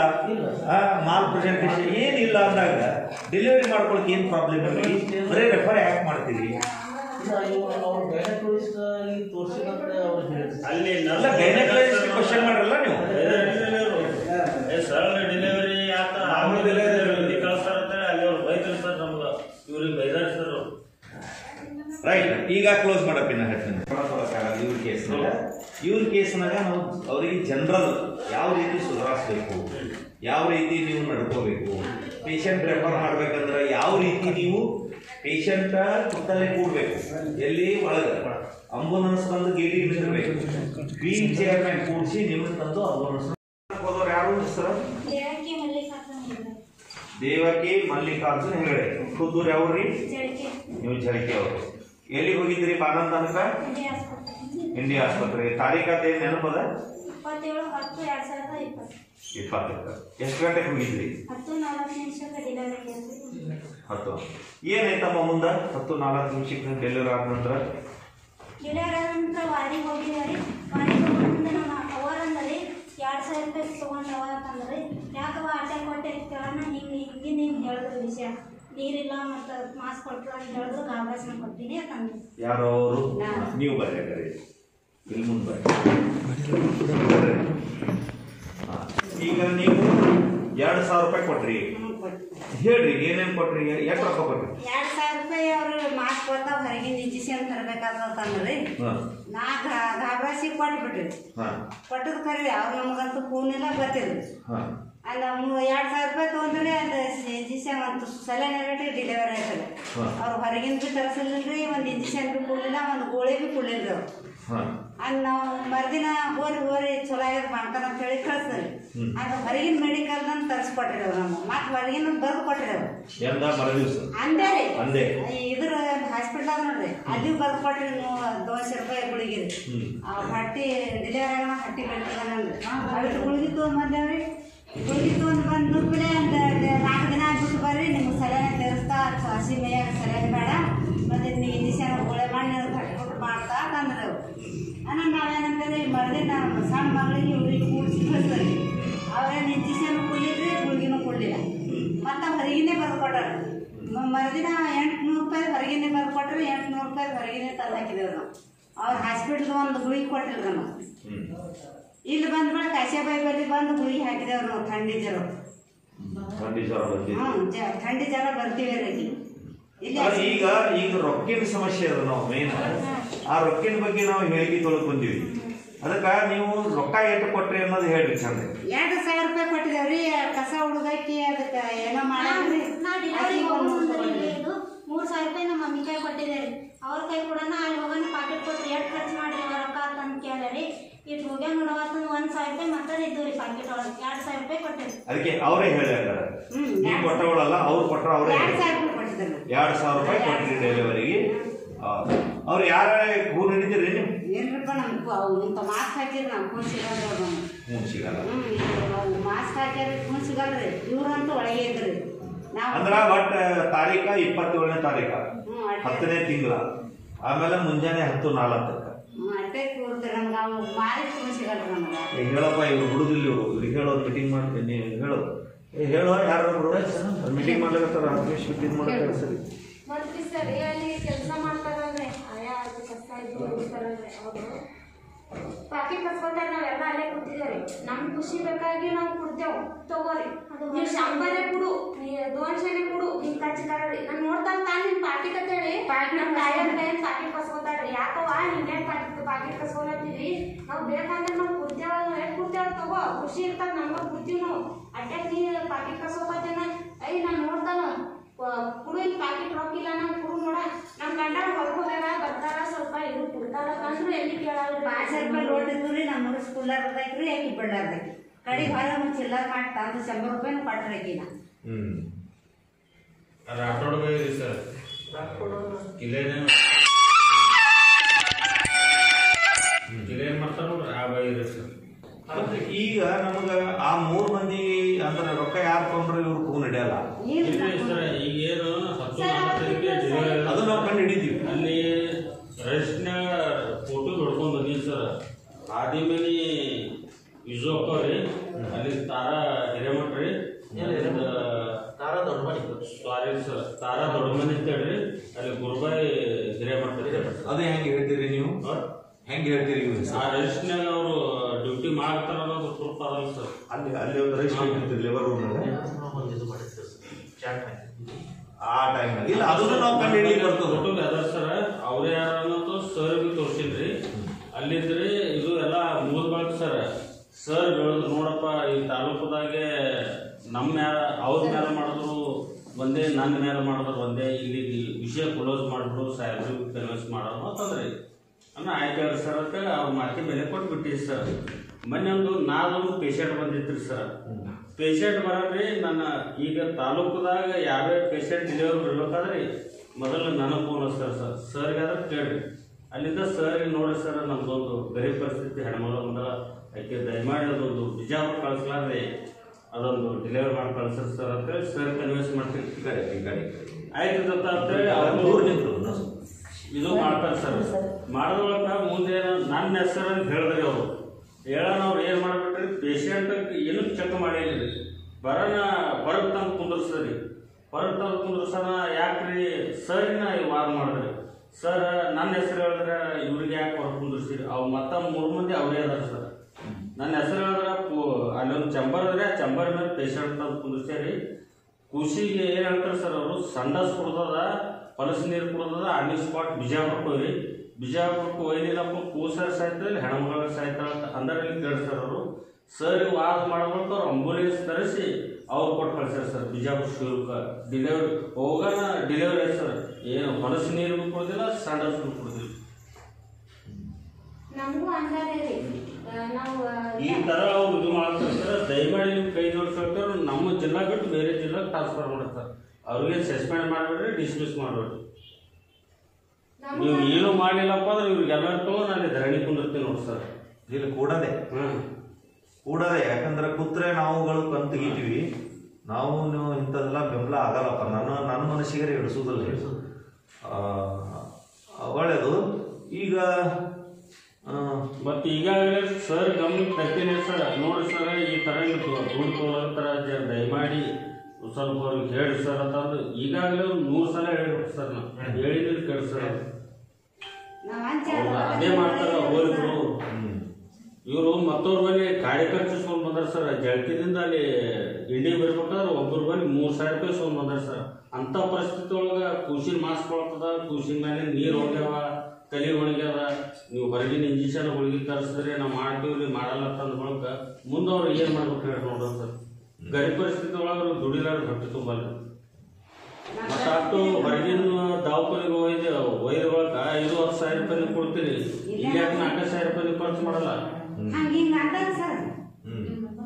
Speaker 3: ಮಾಲ್ ಪ್ರೆಸೆಂಟೇಷನ್ ಏನಿಲ್ಲ ಅಂದಾಗ ಡೆಲಿವರಿ ಮಾಡ್ಕೊಳಕ್ ಏನ್ ಪ್ರಾಬ್ಲಮ್ ಇಲ್ಲ ಬರೀ ರೆಫರ್ ಯಾಕೆ ಮಾಡ್ತೀರಿ
Speaker 4: ಇಲ್ಲ ಇವ್ರು ಅವ್ರು ಗೈನಕಾಲಜಿಸ್ಟ್ ತೋರಿಸಿದಂತ ಅವ್ರು ಹೇಳಿದ್ರು
Speaker 5: ಅಲ್ಲಿ
Speaker 3: ಅಲ್ಲ ಗೈನಕಾಲಜಿಸ್ಟ್ ಕ್ವಶನ್ ಮಾಡ್ರಲ್ಲ ನೀವು
Speaker 5: ಸರಳ ಡೆಲಿವರಿ ಆತ ಆಮೇಲೆ ಡೆಲಿವರಿ ಕಳಿಸ್ತಾರ ಅಂತೇಳಿ ಅಲ್ಲಿ ಅವ್ರು ಬೈತಾರೆ ಸರ್ ನಮ್ಗೆ ಇವ್ರಿಗೆ ಬೈದಾರೆ ಸರ್ ಅವ್ರು
Speaker 3: ರೈಟ್ ಈಗ ಕ್ಲೋಸ್ ಮಾಡಪ್ಪ ನಾ ಹೇಳ್ತೀನಿ ಇವ್ರ ಕೇಸ್ನಾಗ ಇವ್ರ ಕೇಸ್ನಾಗ ನಾವು ಅವರಿಗೆ ಜನರಲ್ ಯಾವ ರೀತಿ ಸುಧಾರಿಸ್ಬೇಕು ಯಾವ ರೀತಿ ನೀವು ನಡ್ಕೋಬೇಕು ಪೇಷಂಟ್ ರೆಫರ್ ಮಾಡ್ಬೇಕಂದ್ರೆ ಯಾವ ರೀತಿ ನೀವು ಪೇಷಂಟ್ ಕುತ್ತಲ್ಲೇ ಕೂಡ್ಬೇಕು ಎಲ್ಲಿ ಒಳಗೆ ಅಂಬುಲೆನ್ಸ್ ಬಂದು ಗೇಟಿಗೆ ನಿಂದಿರ್ಬೇಕು ವೀಲ್ ಚೇರ್ ಮೇಲೆ ಕೂಡಿಸಿ ನಿಮಗೆ ತಂದು ಅಂಬುಲೆನ್ಸ್ ಹೋದವ್ರು ಯಾರು ಸರ್
Speaker 6: ದೇವಕ್ಕೆ ಮಲ್ಲಿಕಾರ್ಜುನ ಹೆಗಡೆ.
Speaker 3: ದೇವಕಿ ಮಲ್ಲಿಕಾರ್ಜುನ್ ಹೆಗಡೆ ಖುದ್ದೂರು ಯಾವ್ರಿ
Speaker 6: ಜಳಕೆ
Speaker 3: ನೀವು ಝಳಕೆ ಅವರು ಎಲ್ಲಿಗೆ ಹೋಗಿದ್ರಿ ಬಾನಂದ ತನಕ
Speaker 6: ಇಂಡಿಯಾ ಆಸ್ಪತ್ರೆ
Speaker 3: ಇಂಡಿಯಾ ಆಸ್ಪತ್ರೆ ತಾರೀಖಾತ ಏನು ನೆನಪದ
Speaker 6: ಇಪ್ಪತ್ತೇಳು ಹತ್ತು ಎರಡು ಸಾವಿರದ ಇಪ್ಪತ್ತು
Speaker 3: ಇಪ್ಪತ್ತಕ್ಕೆ ಎಷ್ಟು ಗಂಟೆಗೆ ಹೋಗಿದ್ರಿ
Speaker 6: ಹತ್ತು ನಾಲ್ಕು ನಿಮಿಷಕ್ಕೆ ಡೆಲಿವರಿ ಆಗಿದೆ
Speaker 3: ಹತ್ತು ಏನಾಯ್ತಮ್ಮ ಮುಂದೆ ಹತ್ತು ನಾಲ್ಕು ನಿಮಿಷಕ್ಕೆ ಡೆಲಿವರಿ ಆದ ನಂತರ
Speaker 6: ಡೆಲಿವರಿ ಆದ ನಂತರ ವಾರಿಗೆ ಹೋಗಿದ್ದಾರೆ ವಾರಿಗೆ ಹೋಗೋದ್ರಿಂದ ನಮ್ಮ ಅವರ್ ಅಂದ್ರಿ ಎರಡು ಸಾವಿರ ರೂಪಾಯಿ ತೊಗೊಂಡವ ಅಂತಂದ್ರಿ ಯಾಕವ ಆಟೆ ಕೊಟ್ಟೆ ಕೇಳೋಣ ಹಿಂಗೆ ಹಿಂಗಿನ ಹಿಂಗೆ ಹೇಳಿದ್ರು ವಿಷಯ ನೀರಿಲ್ಲ ಮತ್ತು ಮಾಸ್ಕ್ ಕೊಟ್ಟರು ಅಂತ ಹೇಳಿದ್ರು ಗಾಬಾಸನ ಕೊಡ್ತೀನಿ ಅಂತಂದ್ರು
Speaker 3: ಯಾರು ಅವರು
Speaker 6: ನಾನು.
Speaker 3: ನೀವು ಬರ್ರಿ ಇಲ್ಲಿ ಮುಂದೆ ಬರ್ರಿ ಹಾ. ಈಗ ನೀವು ಎರಡು ಸಾವಿರ ರೂಪಾಯಿ ಕೊಟ್ರಿ ಹೇಳ್ರಿ ಏನೇನು ಕೊಟ್ರಿ ಎಷ್ಟು ರೊಕ್ಕ ಕೊಟ್ರಿ
Speaker 6: ಎರಡು ಸಾವಿರ ರೂಪಾಯಿ ಅವರು ಮಾಸ್ಕ್ ಕೊಡ್ತಾವ ಹೊರಗಿನ ಇಂಜೆಕ್ಷನ್ ತರಬೇಕಾದ್ರೆ
Speaker 3: ಹಾಂ
Speaker 6: ನಾ ಗಾ- ಗಾಬರಾಸಿ ಕೊಟ್ಬಿಟ್ರಿ
Speaker 3: ಹಾಂ
Speaker 6: ಕೊಟ್ಟದ ಖರೀ ಅವ್ರು ನಮಗಂತೂ ಫೋನ್ ಇಲ್ಲ ಗೊತ್ತಿಲ್ಲ
Speaker 3: ಹಾಂ
Speaker 6: ಅಲ್ಲ ಎರಡು ಸಾವಿರ ರೂಪಾಯಿ ತೊಗೊಂಡ್ರೆ ಅದು ಇಂಜೆಕ್ಷನ್ ಒಂದು ಸಲೈನ್ ರೇಟ್ ಡೆಲಿವರಿ ಆಯ್ತದೆ
Speaker 3: ಹಾ.
Speaker 6: ಅವ್ರು ಹೊರಗಿಂದ ಭೀ ತರಿಸಲಿಲ್ಲ ರೀ ಒಂದು ಇಂಜೆಕ್ಷನ್ ಭೀ ಕೊಡಲಿಲ್ಲ ಒಂದು ಗೋಳಿ ಭೀ ಕೊಡಲಿಲ್ಲ ಅವ್ರು
Speaker 3: ಹಾಂ
Speaker 6: ಅದು ನಾವು ಮರುದಿನ ಹೋರಿ ಹೋರಿ ಚಲೋ ಆಗ್ಯದ ಮಾಡ್ತಾರ ಅಂತ ಹೇಳಿ ಕಳಿಸ್ತಾರೆ ಅದು ಹೊರಗಿನ ಮೆಡಿಕಲ್ದಂತ ತರಿಸ್ಕೊಟ್ರಿ ಅವ್ರು ನಮ್ಗೆ ಮತ್ತೆ ಹೊರಗಿನ ಬರೆದು ಕೊಟ್ರಿ ಅವ್ರು
Speaker 3: ಎಂದ ಮರ ದಿವಸ
Speaker 6: ಅಂದೇ ರೀ
Speaker 3: ಅಂದೇ.
Speaker 6: ಇದ್ರ ಹಾಸ್ಪಿಟ್ಲ್ ಅದ ನೋಡ್ರಿ ಅಲ್ಲಿ ಬರ್ದು ಕೊಟ್ರಿ ನೀವು ದೋಸೆ ರೂಪಾಯಿ ಗುಳಿಗೆ ರೀ
Speaker 3: ಹ್ಮ್.
Speaker 6: ಆ ಹಟ್ಟಿ ಡೆಲಿವರಿ ಆಗೋಣ ಹಟ್ಟಿ ಬೆಳ್ತದನಂದ್ರಿ ಅದಕ್ಕೆ ಗುಳಿಗೆ ತೊಗೊಂಬಂದೇವ್ರಿ ಗುಳಿಗೆ ತೊಗೊಂಡು ಬಂದು ಬಿಡೆ ಅಂತ ನಾಲ್ಕು ದಿನ ಆಗ್ಬಿಟ್ಟು ಬರ್ರಿ ನಿಮ್ಗೆ ಸರಿಯಾಗಿ ತೆರೆಸ್ತಾ ಹಸಿ ಮೇಯಾಗ ಸರಿಯಾಗಿ ಬೇಡ ಮತ್ತೆ ನೀವು ಇಂಜೆಕ್ಷನ್ ಗೋಳೆ ಮಾಡಿ ಕಟ್ಬಿಟ್ಟು ಮಾಡ್ತಾ ತಂದ್ರೆ ಅವ್ರು ಅನ್ನ ನಾವೇನಂತಾರೆ ಮರದಿನ ಸಣ್ಣ ಮಗಳಿಗೆ ಇವ್ರಿಗೆ ಕೂಡಿಸಿ ಕಳಿಸ್ತಾರೆ ಅವ್ರೇನು ಇಂಜೆಕ್ಷನ್ ಕೊಡ್ಲಿಲ್ರಿ ಗುಳಿಗೆನೂ ಕೊಡಲಿಲ್ಲ ಮತ್ತೆ ಹೊರಗಿನೇ ಬರ್ದು ಕೊಟ್ಟಾರ ಮರುದಿನ ಎಂಟುನೂರು ರೂಪಾಯಿ ಹೊರಗಿನೇ ಬರ್ದು ಕೊಟ್ಟರೆ ಎಂಟುನೂರು ರೂಪಾಯಿ ಹೊರಗಿನೇ ತಂದು ಹಾಕಿದೇವೆ ನಾವು ಅವ್ರ ಹಾಸ್ಪಿಟ್ಲ್ ಒಂದು ಗುಳಿಗೆ ಕೊಟ್ಟಿಲ್ಲ ನಾವು
Speaker 3: ಹ್ಮ್
Speaker 6: ಇಲ್ಲಿ ಬಂದ್ಮೇಲೆ ಕಾಶ್ಯಬಾಯಿ ಬಲ್ಲಿ ಬಂದು ಗುಳಿಗೆ ಹಾಕಿದೇವ್ರು ನಾವು ಥಂಡಿ ಜ್ವರ
Speaker 3: ಥಂಡಿ ಜ್ವರ ಬಂದಿದೆ
Speaker 6: ಹ್ಞೂ ಜ ಥಂಡಿ ಜ್ವರ ಬರ್ತೀವಿ ರೀ ಇಲ್ಲಿ
Speaker 3: ಆದ್ರೆ ಈಗ ಈಗ ರೊಕ್ಕಿನ ಸಮಸ್ಯೆ ಅದ ನಾವು ಮೇನ್ ಆ ರೊಕ್ಕಿನ ಬಗ್ಗೆ ನಾವು ಹೇಳಿಕೆ ತೊಳಕ್ ಬಂದೀವಿ ಅದಕ್ಕ ನೀವು ರೊಕ್ಕ ಎಷ್ಟು ಕೊಟ್ರಿ ಅನ್ನೋದು ಹೇಳ್ರಿ ಚಂದ
Speaker 6: ಎರಡು ಸಾವಿರ ರೂಪಾಯಿ ಕೊಟ್ಟಿದೇವ್ರಿ ಕಸ ಹುಡುಗಕ್ಕೆ ಅದಕ್ಕೆ ಏನೋ ಮಾಡಿದ್ರಿ
Speaker 7: ನಾ ಡಿಲಿವರಿ ಇದು ಮೂರು ಸಾವಿರ ರೂಪಾಯಿ ನಮ್ಮ ಮಮ್ಮಿ ಕೈ ಕೊಟ್ಟಿದ್ದಾರೆ ಅವ್ರ ಕೈ ಕೂಡ ಅಲ್ಲಿ ಹೋಗೋಣ ಪಾಕೆಟ್ ಕೊಟ್ರಿ ಎಷ್ಟು ಖರ್ಚು ಮಾಡ್ರಿ ರೊಕ್ಕ ಅಂತ ಕೇಳ್ಯಾರಿ ಇಟ್ಟು ಹೋಗ್ಯ ನೋಡವತ್ತಂದು ಒಂದು ಸಾವಿರ ರೂಪಾಯಿ ಮತ್ತೆ ಇದ್ದು ರೀ ಪಾಕೆಟ್ ಒಳಗೆ ಎರಡು ಸಾವಿರ ರೂಪಾಯಿ ಕೊಟ್ಟಿರಿ
Speaker 3: ಅದಕ್ಕೆ ಅವರೇ ಹೇಳ್ಯಾರ
Speaker 6: ಹ್ಮ್,
Speaker 3: ನೀವು ಕೊಟ್ಟವಳಲ್ಲ ಅವ್ರು ಕೊಟ್ರ ಅವರೇ
Speaker 6: ಎರಡು ಸಾವಿರ ರೂಪಾಯಿ ಕೊಟ್ಟಿದ್ರು
Speaker 3: ಎರಡು ಸಾವಿರ ರೂಪಾಯಿ ಕೊಟ್ರಿ ಡೆಲಿವರಿಗೆ ಅವ್ರು ಯಾರ ಹೂ ನಡೀತೀರಿ ನೀವು
Speaker 6: ಏನ್ರಪ್ಪ ನಮ್ಗೆ ಅವು ಇಂಥ ಮಾಸ್ಕ್ ಹಾಕಿದ್ರೆ ನಾವು ಫೋನ್ ಸಿಗಲ್ರಿ ಅವ್ರು ನಮ್ಗೆ
Speaker 3: ಹ್ಞೂ ಸಿಗಲ್ಲ
Speaker 6: ಹ್ಞೂ ಅವು ಮಾಸ್ಕ್ ಹಾಕ್ಯಾರ ಫೋನ್ ಸಿಗಲ್ರಿ ಇವ್ರಂತೂ ಒಳಗೆ ಇದ್ರಿ ನಾವು
Speaker 3: ಅಂದ್ರ ಬಟ್ ತಾರೀಕ ಇಪ್ಪತ್ತೇಳನೇ ತಾರೀಕ
Speaker 6: ಹ್ಞೂ ಅಟ್ಟೆ
Speaker 3: ಹತ್ತನೇ ತಿಂಗಳ ಆಮೇಲೆ ಮುಂಜಾನೆ ಹತ್ತು ನಾಲ್ಕಕ್ಕ
Speaker 6: ಹ್ಞೂ ಅಟ್ಟೆ ಕೂರ್ತೀರಿ ನಮ್ಗೆ ಅವು ಮಾರಿ ಫೋನ್ ಸಿಗಲ್ರಿ ನಮ್ಗೆ
Speaker 3: ಏ, ಹೇಳಪ್ಪ ಇವ್ರು ಬಿಡುದಿಲ್ಲ ಇವ್ರು ಇವ್ರಿಗೆ ಹೇಳೋದು ಮೀಟಿಂಗ್ ಮಾಡ್ತೀನಿ ಹೇಳು ಏ, ಹೇಳೋ ಯಾರು ಮೀಟಿಂಗ್ ಮಾಡ್ಲಿಕತ್ತಾರ ಆಫೀಸ್ ಮೀಟಿಂಗ್ ಮಾಡಕ್ಕೆ ಸರಿ
Speaker 7: ಮತ್ತೆ ಸರ್ ಅಲ್ಲಿ ಕೆಲಸ ಮಾಡ್ತಾರಲ್ರಿ ಆಯಾ ಅದು ಕಷ್ಟ ಇದು ಹೋಗ್ತಾರಲ್ರಿ ಅವರು ಪಾಕೆಟ್ ಕಸ್ಕೊತಾರೆ ನಾವೆಲ್ಲ ಅಲ್ಲೇ ಕೂತಿದ್ದೇವೆ ನಮ್ ಖುಷಿ ಬೇಕಾಗಿ ನಾವು ಕೊಡ್ತೇವ್ ತಗೋರಿ ನೀವು ಶಂಬರೇ ಕೊಡು ನೀ ದೋನ್ಶೆನೆ ಕೊಡು ಹಿಂಗ್ ಕಚ್ಕಾರ್ರಿ ನಾನು ನೋಡ್ತಾ ತಾನು ನಿಮ್ ಪಾಕೆಟ್ ಅಂತ ಹೇಳಿ ನಮ್ ತಾಯಿಯವ್ರ ಕೈಯಿಂದ ಪಾಕೆಟ್ ಕಸ್ಕೊತಾರ್ರಿ ಯಾಕವ್ವ ಹಿಂಗೆ ಪಾಕೆಟ್ ಪಾಕೆಟ್ ಕಸ್ಕೊಲತ್ತೀವಿ ನಾವು ಬೇಕಂದ್ರೆ ನಾವು ಕೊಡ್ತೇವ ಎಷ್ಟು ಕೊಡ್ತೇವ ತಗೋ ಖುಷಿ ಇರ್ತದ ನಮ್ಗೆ ಕೊಡ್ತೀವಿ ನಾವು ಅಟ್ಯಾಕ್ ನೀ ಪಾಕೆಟ್ ಕಸ್ಕೊತೇನ ಐ ನಾನು ನೋಡ್ತಾನ ಕುಡು ಇಲ್ಲಿ ಪ್ಯಾಕೆಟ್ ರೊಕ್ಕಿಲ್ಲ ನಂಗೆ ಕುಡು ನೋಡ ನಮ್ಮ ಗಂಡ ಹೊರಗೆ ಹೋಗ್ಯಾರ ಬರ್ತಾರ ಸ್ವಲ್ಪ ಇದು ಕೊಡ್ತಾರ ಅಂದ್ರು ಎಲ್ಲಿ ಕೇಳಲ್ರಿ
Speaker 6: ಪಾಂಚ್ ರೂಪಾಯಿ ರೋಡ್ ಇದ್ದು ರೀ ನಮ್ಮ ಹುಡುಗ ಸ್ಕೂಲರ್ ಐತ್ರಿ ಆಕಿ ಬಳ್ಳಾರ್ದೈತಿ ಕಡೆಗೆ ಹೊರಗೆ ಒಂದು ಚಿಲ್ಲರ್ ಮಾಡಿ ತಂದು ಶಂಬರ್ ರೂಪಾಯಿನೂ ಕೊಟ್ರಿ ಆಕಿನ
Speaker 3: ಹ್ಮ್
Speaker 5: ರಾಠೋಡ್ ಬೈ ರೀ ಸರ್ ಇಲ್ಲೇನೆ ಇಲ್ಲೇನ್ ಮಾಡ್ತಾರ ನೋಡ್ರಿ ಆ ಬೈ ರೀ ಸರ್
Speaker 3: ಅಂದ್ರೆ ಈಗ ನಮಗ ಆ ಮೂರ್ ಮಂದಿ ಅಂದ್ರೆ ರೊಕ್ಕ ಯಾರು ತಗೊಂಡ್ರು ಇವ್ರು ಹೂ ನಡೆಯಲ್ಲ
Speaker 5: ಇಲ್ರಿ ಸರ್ ಈಗ ಏನು ಹತ್ತು ನಾಲ್ಕು ತಾರೀಕಿಗೆ ಡೆಲಿವರಿ
Speaker 3: ಅದು ನಾವು ಕಂಡು ಹಿಡಿತೀವಿ
Speaker 5: ಅಲ್ಲಿ ರೆಸ್ಟ್ನ್ಯಾಗ ಫೋಟೋ ಹೊಡ್ಕೊಂಡ್ ಬಂದೀನಿ ಸರ್ ಆದಿಮೇಲೆ ಯೂಸು ಹಾಕವ್ರಿ ಅಲ್ಲಿ ತಾರಾ ಹಿರೇಮಠ ರೀ
Speaker 4: ತಾರ ದೊಡ್ಡ ಮನೆ
Speaker 5: ಸಾರಿ ಸರ್ ತಾರಾ ದೊಡ್ಡ ಮನೆ ಅಂತ ಹೇಳ್ರಿ ಅಲ್ಲಿ ಗುರುಬಾಯಿ ಹಿರೇಮಠ ರೀ
Speaker 3: ಅದು ಹೆಂಗ್ ಹೇಳ್ತೀರಿ ನೀವು ಹೆಂಗ್ ಹೇಳ್ತೀರಿ ಇವ್ರು
Speaker 5: ಆ ರೆಸ್ಟ್ನ್ಯಾಗ ಅವರು ಡ್ಯೂಟಿ ಮಾಡ್ತಾರ ಅನ್ನೋದು ಪ್ರೂಫ್ ಅದಲ್ಲ ಸರ್
Speaker 3: ಅಲ್ಲಿ ಅಲ್ಲಿ ಒಂದು ರಜಿಸ್ಟ್ರಿ ಇರ್ತೀರಿ ಲೇಬರ್ ರೂಮ್
Speaker 4: ಒಂದು ಇದು ಮಾಡಿರ್ತೀವಿ ಚಾಟ್ ಮಾಡಿರ್ತೀವಿ
Speaker 3: ಆ ಟೈಮ್ ಇಲ್ಲ ಅದನ್ನು ನಾವು ಕಂಡು ಹಿಡಿಲಿಕ್ಕೆ ಬರ್ತದ
Speaker 5: ಫೋಟೋ ಅದ ಸರ್ ಅವ್ರೇ ಯಾರು ಅನ್ನೋದು ಸರ್ ಬಿ ತೋರ್ಸಿನ್ರಿ ಅಲ್ಲಿದ್ರಿ ಇದು ಎಲ್ಲ ಮುಗಿದ್ ಬಾಳ್ ಸರ್ ಸರ್ ಬೆಳೆದು ನೋಡಪ್ಪ ಈ ತಾಲೂಕದಾಗೆ ನಮ್ಮ ಮ್ಯಾಲ ಅವ್ರ ಮ್ಯಾಲ ಮಾಡಿದ್ರು ಒಂದೇ ನನ್ನ ಮ್ಯಾಲ ಮಾಡಿದ್ರು ಒಂದೇ ಇಲ್ಲಿ ಈ ವಿಷಯ ಕ್ಲೋಸ್ ಮಾಡ್ಬಿಡು ಸಾಹೇಬ್ರಿಗೆ ಕನ್ವಿನ್ಸ್ ಮಾಡೋದು ಅಂತಂದ್ರಿ ಅನ್ನ ಆಯ್ತು ಸರ್ ಅಂತೇಳಿ ಅವ್ರ ಮಾತಿ ಬೆಲೆ ಕೊಟ್ಟು ಬಿಟ್ಟಿರಿ ಸರ್ ಮೊನ್ನೆ ಒಂದು ನಾದೊಂದು ಪೇಷಂಟ್ ಬಂದಿತ್ರಿ ಸರ್ ಪೇಷಂಟ್ ಬರಲ್ರಿ ನನ್ನ ಈಗ ತಾಲೂಕದಾಗ ಯಾವ್ಯಾವ ಪೇಷಂಟ್ ಡೆಲಿವರಿ ಇರ್ಬೇಕಾದ್ರೆ ಮೊದಲು ನನಗೆ ಫೋನ್ ಹಚ್ತಾರೆ ಸರ್ ಸರ್ಗಾದ್ರೆ ಕೇಳ್ರಿ ಅಲ್ಲಿಂದ ಸರ್ ನೋಡ್ರಿ ಸರ್ ನಮ್ದೊಂದು ಗರೀಬ್ ಪರಿಸ್ಥಿತಿ ಹೆಣ್ಮಗಳ ಮುಂದಲ ಆಕೆ ದಯಮಾಡಿ ಅದೊಂದು ಬಿಜಾಪುರ ಕಳಿಸ್ಲಾರ್ರಿ ಅದೊಂದು ಡೆಲಿವರಿ ಮಾಡಿ ಕಳ್ಸ್ರಿ ಸರ್ ಅಂತೇಳಿ ಸರ್ ಕನ್ವಿನ್ಸ್ ಮಾಡ್ತೀನಿ
Speaker 3: ಕರೆ ಕರೆ
Speaker 5: ಆಯ್ತು ದತ್ತ ಅಂತೇಳಿ ಅವ್ರು
Speaker 3: ದೂರ ನಿಂತ್ರು ಇನ್ನೊಂದು.
Speaker 5: ಇದು ಮಾಡ್ತಾರೆ ಸರ್ ಮಾಡಿದೊಳಗ ಮುಂದೆ ನನ್ನ ಹೆಸರು ಅಂತ ಹೇಳಿದ್ರಿ ಅವರು ಹೇಳೋಣ ಅವ್ರು ಏನು ಮಾಡ್ಬಿಟ್ರಿ ಪೇಷಂಟ್ ಏನು ಚೆಕ್ ಮಾಡಿಲ್ಲ ಬರೋಣ ಹೊರಗೆ ತಂದು ಕುಂದ್ರಸ್ರಿ ಹೊರಗೆ ತಂದು ಕುಂದ್ರಸೋಣ ಯಾಕ್ರಿ ಸರಿನ ವಾದ ಮಾಡಿದ್ರಿ ಸರ್ ನನ್ನ ಹೆಸರು ಹೇಳಿದ್ರೆ ಇವ್ರಿಗೆ ಯಾಕೆ ಹೊರಗೆ ಕುಂದ್ರಿಸಿರಿ ಅವು ಮತ್ತ ಮೂರು ಮಂದಿ ಅವರೇ ಅದಾರ ಸರ್ ನನ್ನ ಹೆಸರು ಹೇಳಿದ್ರೆ ಪು- ಅಲ್ಲೊಂದು ಚಂಬರ್ ಅದ್ರೆ ಆ ಚಂಬರ್ ಮೇಲೆ ಪೇಷಂಟ್ ತಂದು ಕುಂದ್ರಿಸ್ಯಾರಿ ಖುಷಿಗೆ ಏನು ಹೇಳ್ತಾರೆ ಸರ್ ಅವರು ಸಂಡಸ್ ಕುಡ್ದದ ಹೊಲಸು ನೀರು ಕುಡ್ದದ ಅಲ್ಲಿ ಸ್ಪಾಟ್ ಬಿಜಾಪುರಕ್ಕೆ ಹೋಗ್ರಿ ಬಿಜಾಪುರಕ್ಕೆ ಒಯ್ದಿಲ್ಲಪ್ಪ ಕೂಸರ್ ಸಾಯ್ತದಲ್ಲಿ ಹೆಣ್ಮಗಳ ಸಾಯ್ತಾಳ ಅಂತ ಅಂದರಲ್ಲಿ ಕೇಳಿಸ್ತಾರ ಅವರು ಸರ್ ವಾದ ಮಾಡ್ಬೇಕು ಅವ್ರು ಅಂಬುಲೆನ್ಸ್ ತರಿಸಿ ಅವ್ರು ಕೊಟ್ಟು ಕಳ್ಸ್ಯಾರ ಸರ್ ಬಿಜಾಪುರ ಶಿವಕ ಡಿಲಿವರಿ ಹೋಗೋಣ ಡೆಲಿವರಿ ಸರ್ ಏನು ಹೊಲಸು ನೀರು ಕುಡ್ದಿಲ್ಲ ಸಂಡಸ್ ಕುಡ್ದಿಲ್ಲ
Speaker 7: ನಮಗೂ ಅಂದಾರೆ ರೀ ಆ, ನಾವು ಆ,
Speaker 5: ಈ ತರ ಅವ್ರು ಇದು ಮಾಡ್ತಾರೆ ಸರ್ ದಯಮಾಡಿ ನೀವು ಕೈ ಜೋಡಿಸ್ತಾರೆ ನಮ್ಮ ಜಿಲ್ಲಾ ಬಿಟ್ಟು ಬೇರೆ ಜಿಲ್ಲಾಗೆ ಟ್ರಾನ್ಸ್ಫರ್ ಮಾಡ್ತಾರೆ ಅವ್ರಿಗೆ ಸಸ್ಪೆಂಡ್ ಮಾಡಬೇಡ್ರಿ ಡಿಸ್ಮಿಸ್ ಮಾಡಬೇಡ್ರಿ
Speaker 7: ನಮಗೂ
Speaker 5: ನೀವು ಏನು ಮಾಡಲಿಲ್ಲಪ್ಪ ಅಂದ್ರೆ ಇವ್ರಿಗೆಲ್ಲರೂ ನಾನು ಧರಣಿ ಕುಂದಿರ್ತೀನಿ ನೋಡಿ ಸರ್
Speaker 3: ಇಲ್ಲಿ ಕೂಡದೆ
Speaker 5: ಹ್ಮ್
Speaker 3: ಕೂಡದೆ ಯಾಕಂದ್ರೆ ಕೂತ್ರೆ ನಾವುಗಳು ಕಣ್ ತೆಗಿತೀವಿ ನಾವು ನೀವು ಇಂಥದ್ದೆಲ್ಲ ಬೆಂಬಲ ಆಗಲ್ಲಪ್ಪ ನನ್ನ ನನ್ನ ಮನಸ್ಸಿಗೆ ಹಿಡಿಸೋದಿಲ್ಲ ಆ, ಒಳ್ಳೇದು ಈಗ ಆ,
Speaker 5: ಮತ್ತೆ ಈಗಾಗಲೇ ಸರ್ ಗಮನಕ್ಕೆ ತರ್ತೀನಿ ಸರ್ ನೋಡಿ ಸರ್ ಈ ತರ ನೀವು ದುಡ್ಡು ತೊಗೊಳತ್ತರ ಜರ ದಯಮಾಡಿ ಸ್ವಲ್ಪ ಅವ್ರಿಗೆ ಹೇಳಿ ಸರ್ ಅಂತಂದು ಈಗಾಗಲೇ ಒಂದು ನೂರು ಸಲ ಹೇಳ್ಬೇಕು ಸರ್ ನಾನು ಹೇಳಿದ್ರೆ ಕೇಳಿ ಸರ್
Speaker 6: ನಾವು ಹಂಚಿ
Speaker 5: ಅವ್ರು ಅದೇ ಮಾಡ್ತಾರ ಹೋಗ್ರು
Speaker 3: ಹ್ಮ್
Speaker 5: ಇವರು ಮತ್ತವ್ರ ಬಳಿ ಗಾಡಿ ಖರ್ಚು ಇಸ್ಕೊಂಡ್ ಬಂದಾರ ಸರ್ ಜಳಕಿದಿಂದ ಅಲ್ಲಿ ಇಂಡಿಗೆ ಬರ್ಬೇಕಾದ್ರೆ ಒಬ್ಬರ ಬಳಿ ಮೂರ್ ಸಾವಿರ ರೂಪಾಯಿ ಇಸ್ಕೊಂಡ್ ಬಂದಾರ ಸರ್ ಅಂತ ಪರಿಸ್ಥಿತಿ ಒಳಗ ಕೂಸಿನ ಮಾಸ್ಕ್ ಕೊಳ್ತದ ಕೂಸಿನ ಮೇಲೆ ನೀರ್ ಹೋಗ್ಯಾವ ತಲೆ ಒಣಗ್ಯಾವ ನೀವು ಹೊರಗಿನ ಇಂಜೆಕ್ಷನ್ ಗುಳಿಗೆ ತರಿಸಿದ್ರೆ ನಾವು ಮಾಡ್ತೀವ್ರಿ ಮಾಡಲ್ಲ ಅಂತಂದ ಬಳಕ ಮುಂದೆ ಅವ್ರು ಏನ್ ಮಾಡ್ಬೇಕು ಹೇಳಿ ನೋಡ್ರಿ ಸರ್ ಗರೀಬ್ ಪರಿಸ್ಥಿತಿ ಒಳಗ ಅವ್ರು ದುಡಿಲಾರ ಹೊಟ್ಟೆ ತುಂಬಲ್ಲ ಮತ್ತೆ ಅಷ್ಟು ಹೊರಗಿನ ದವಾಖಾನೆಗೆ ಹೋಯ್ದೆ ಒಯ್ದ ಬಳಕ ಐದು ಹತ್ತು ಸಾವಿರ ರೂಪಾಯಿ ಕೊಡ್ತೀರಿ ಇಲ್ಲಿ ಯಾಕೆ ನಾಲ್ಕು ಸಾವಿರ ರೂಪಾಯಿ ಖರ್ಚು ಮಾಡಲ್ಲ
Speaker 6: ಹಂಗೆ ಹಿಂಗೆ ಅಂದಾಗ ಸರ್
Speaker 3: ಹ್ಮ್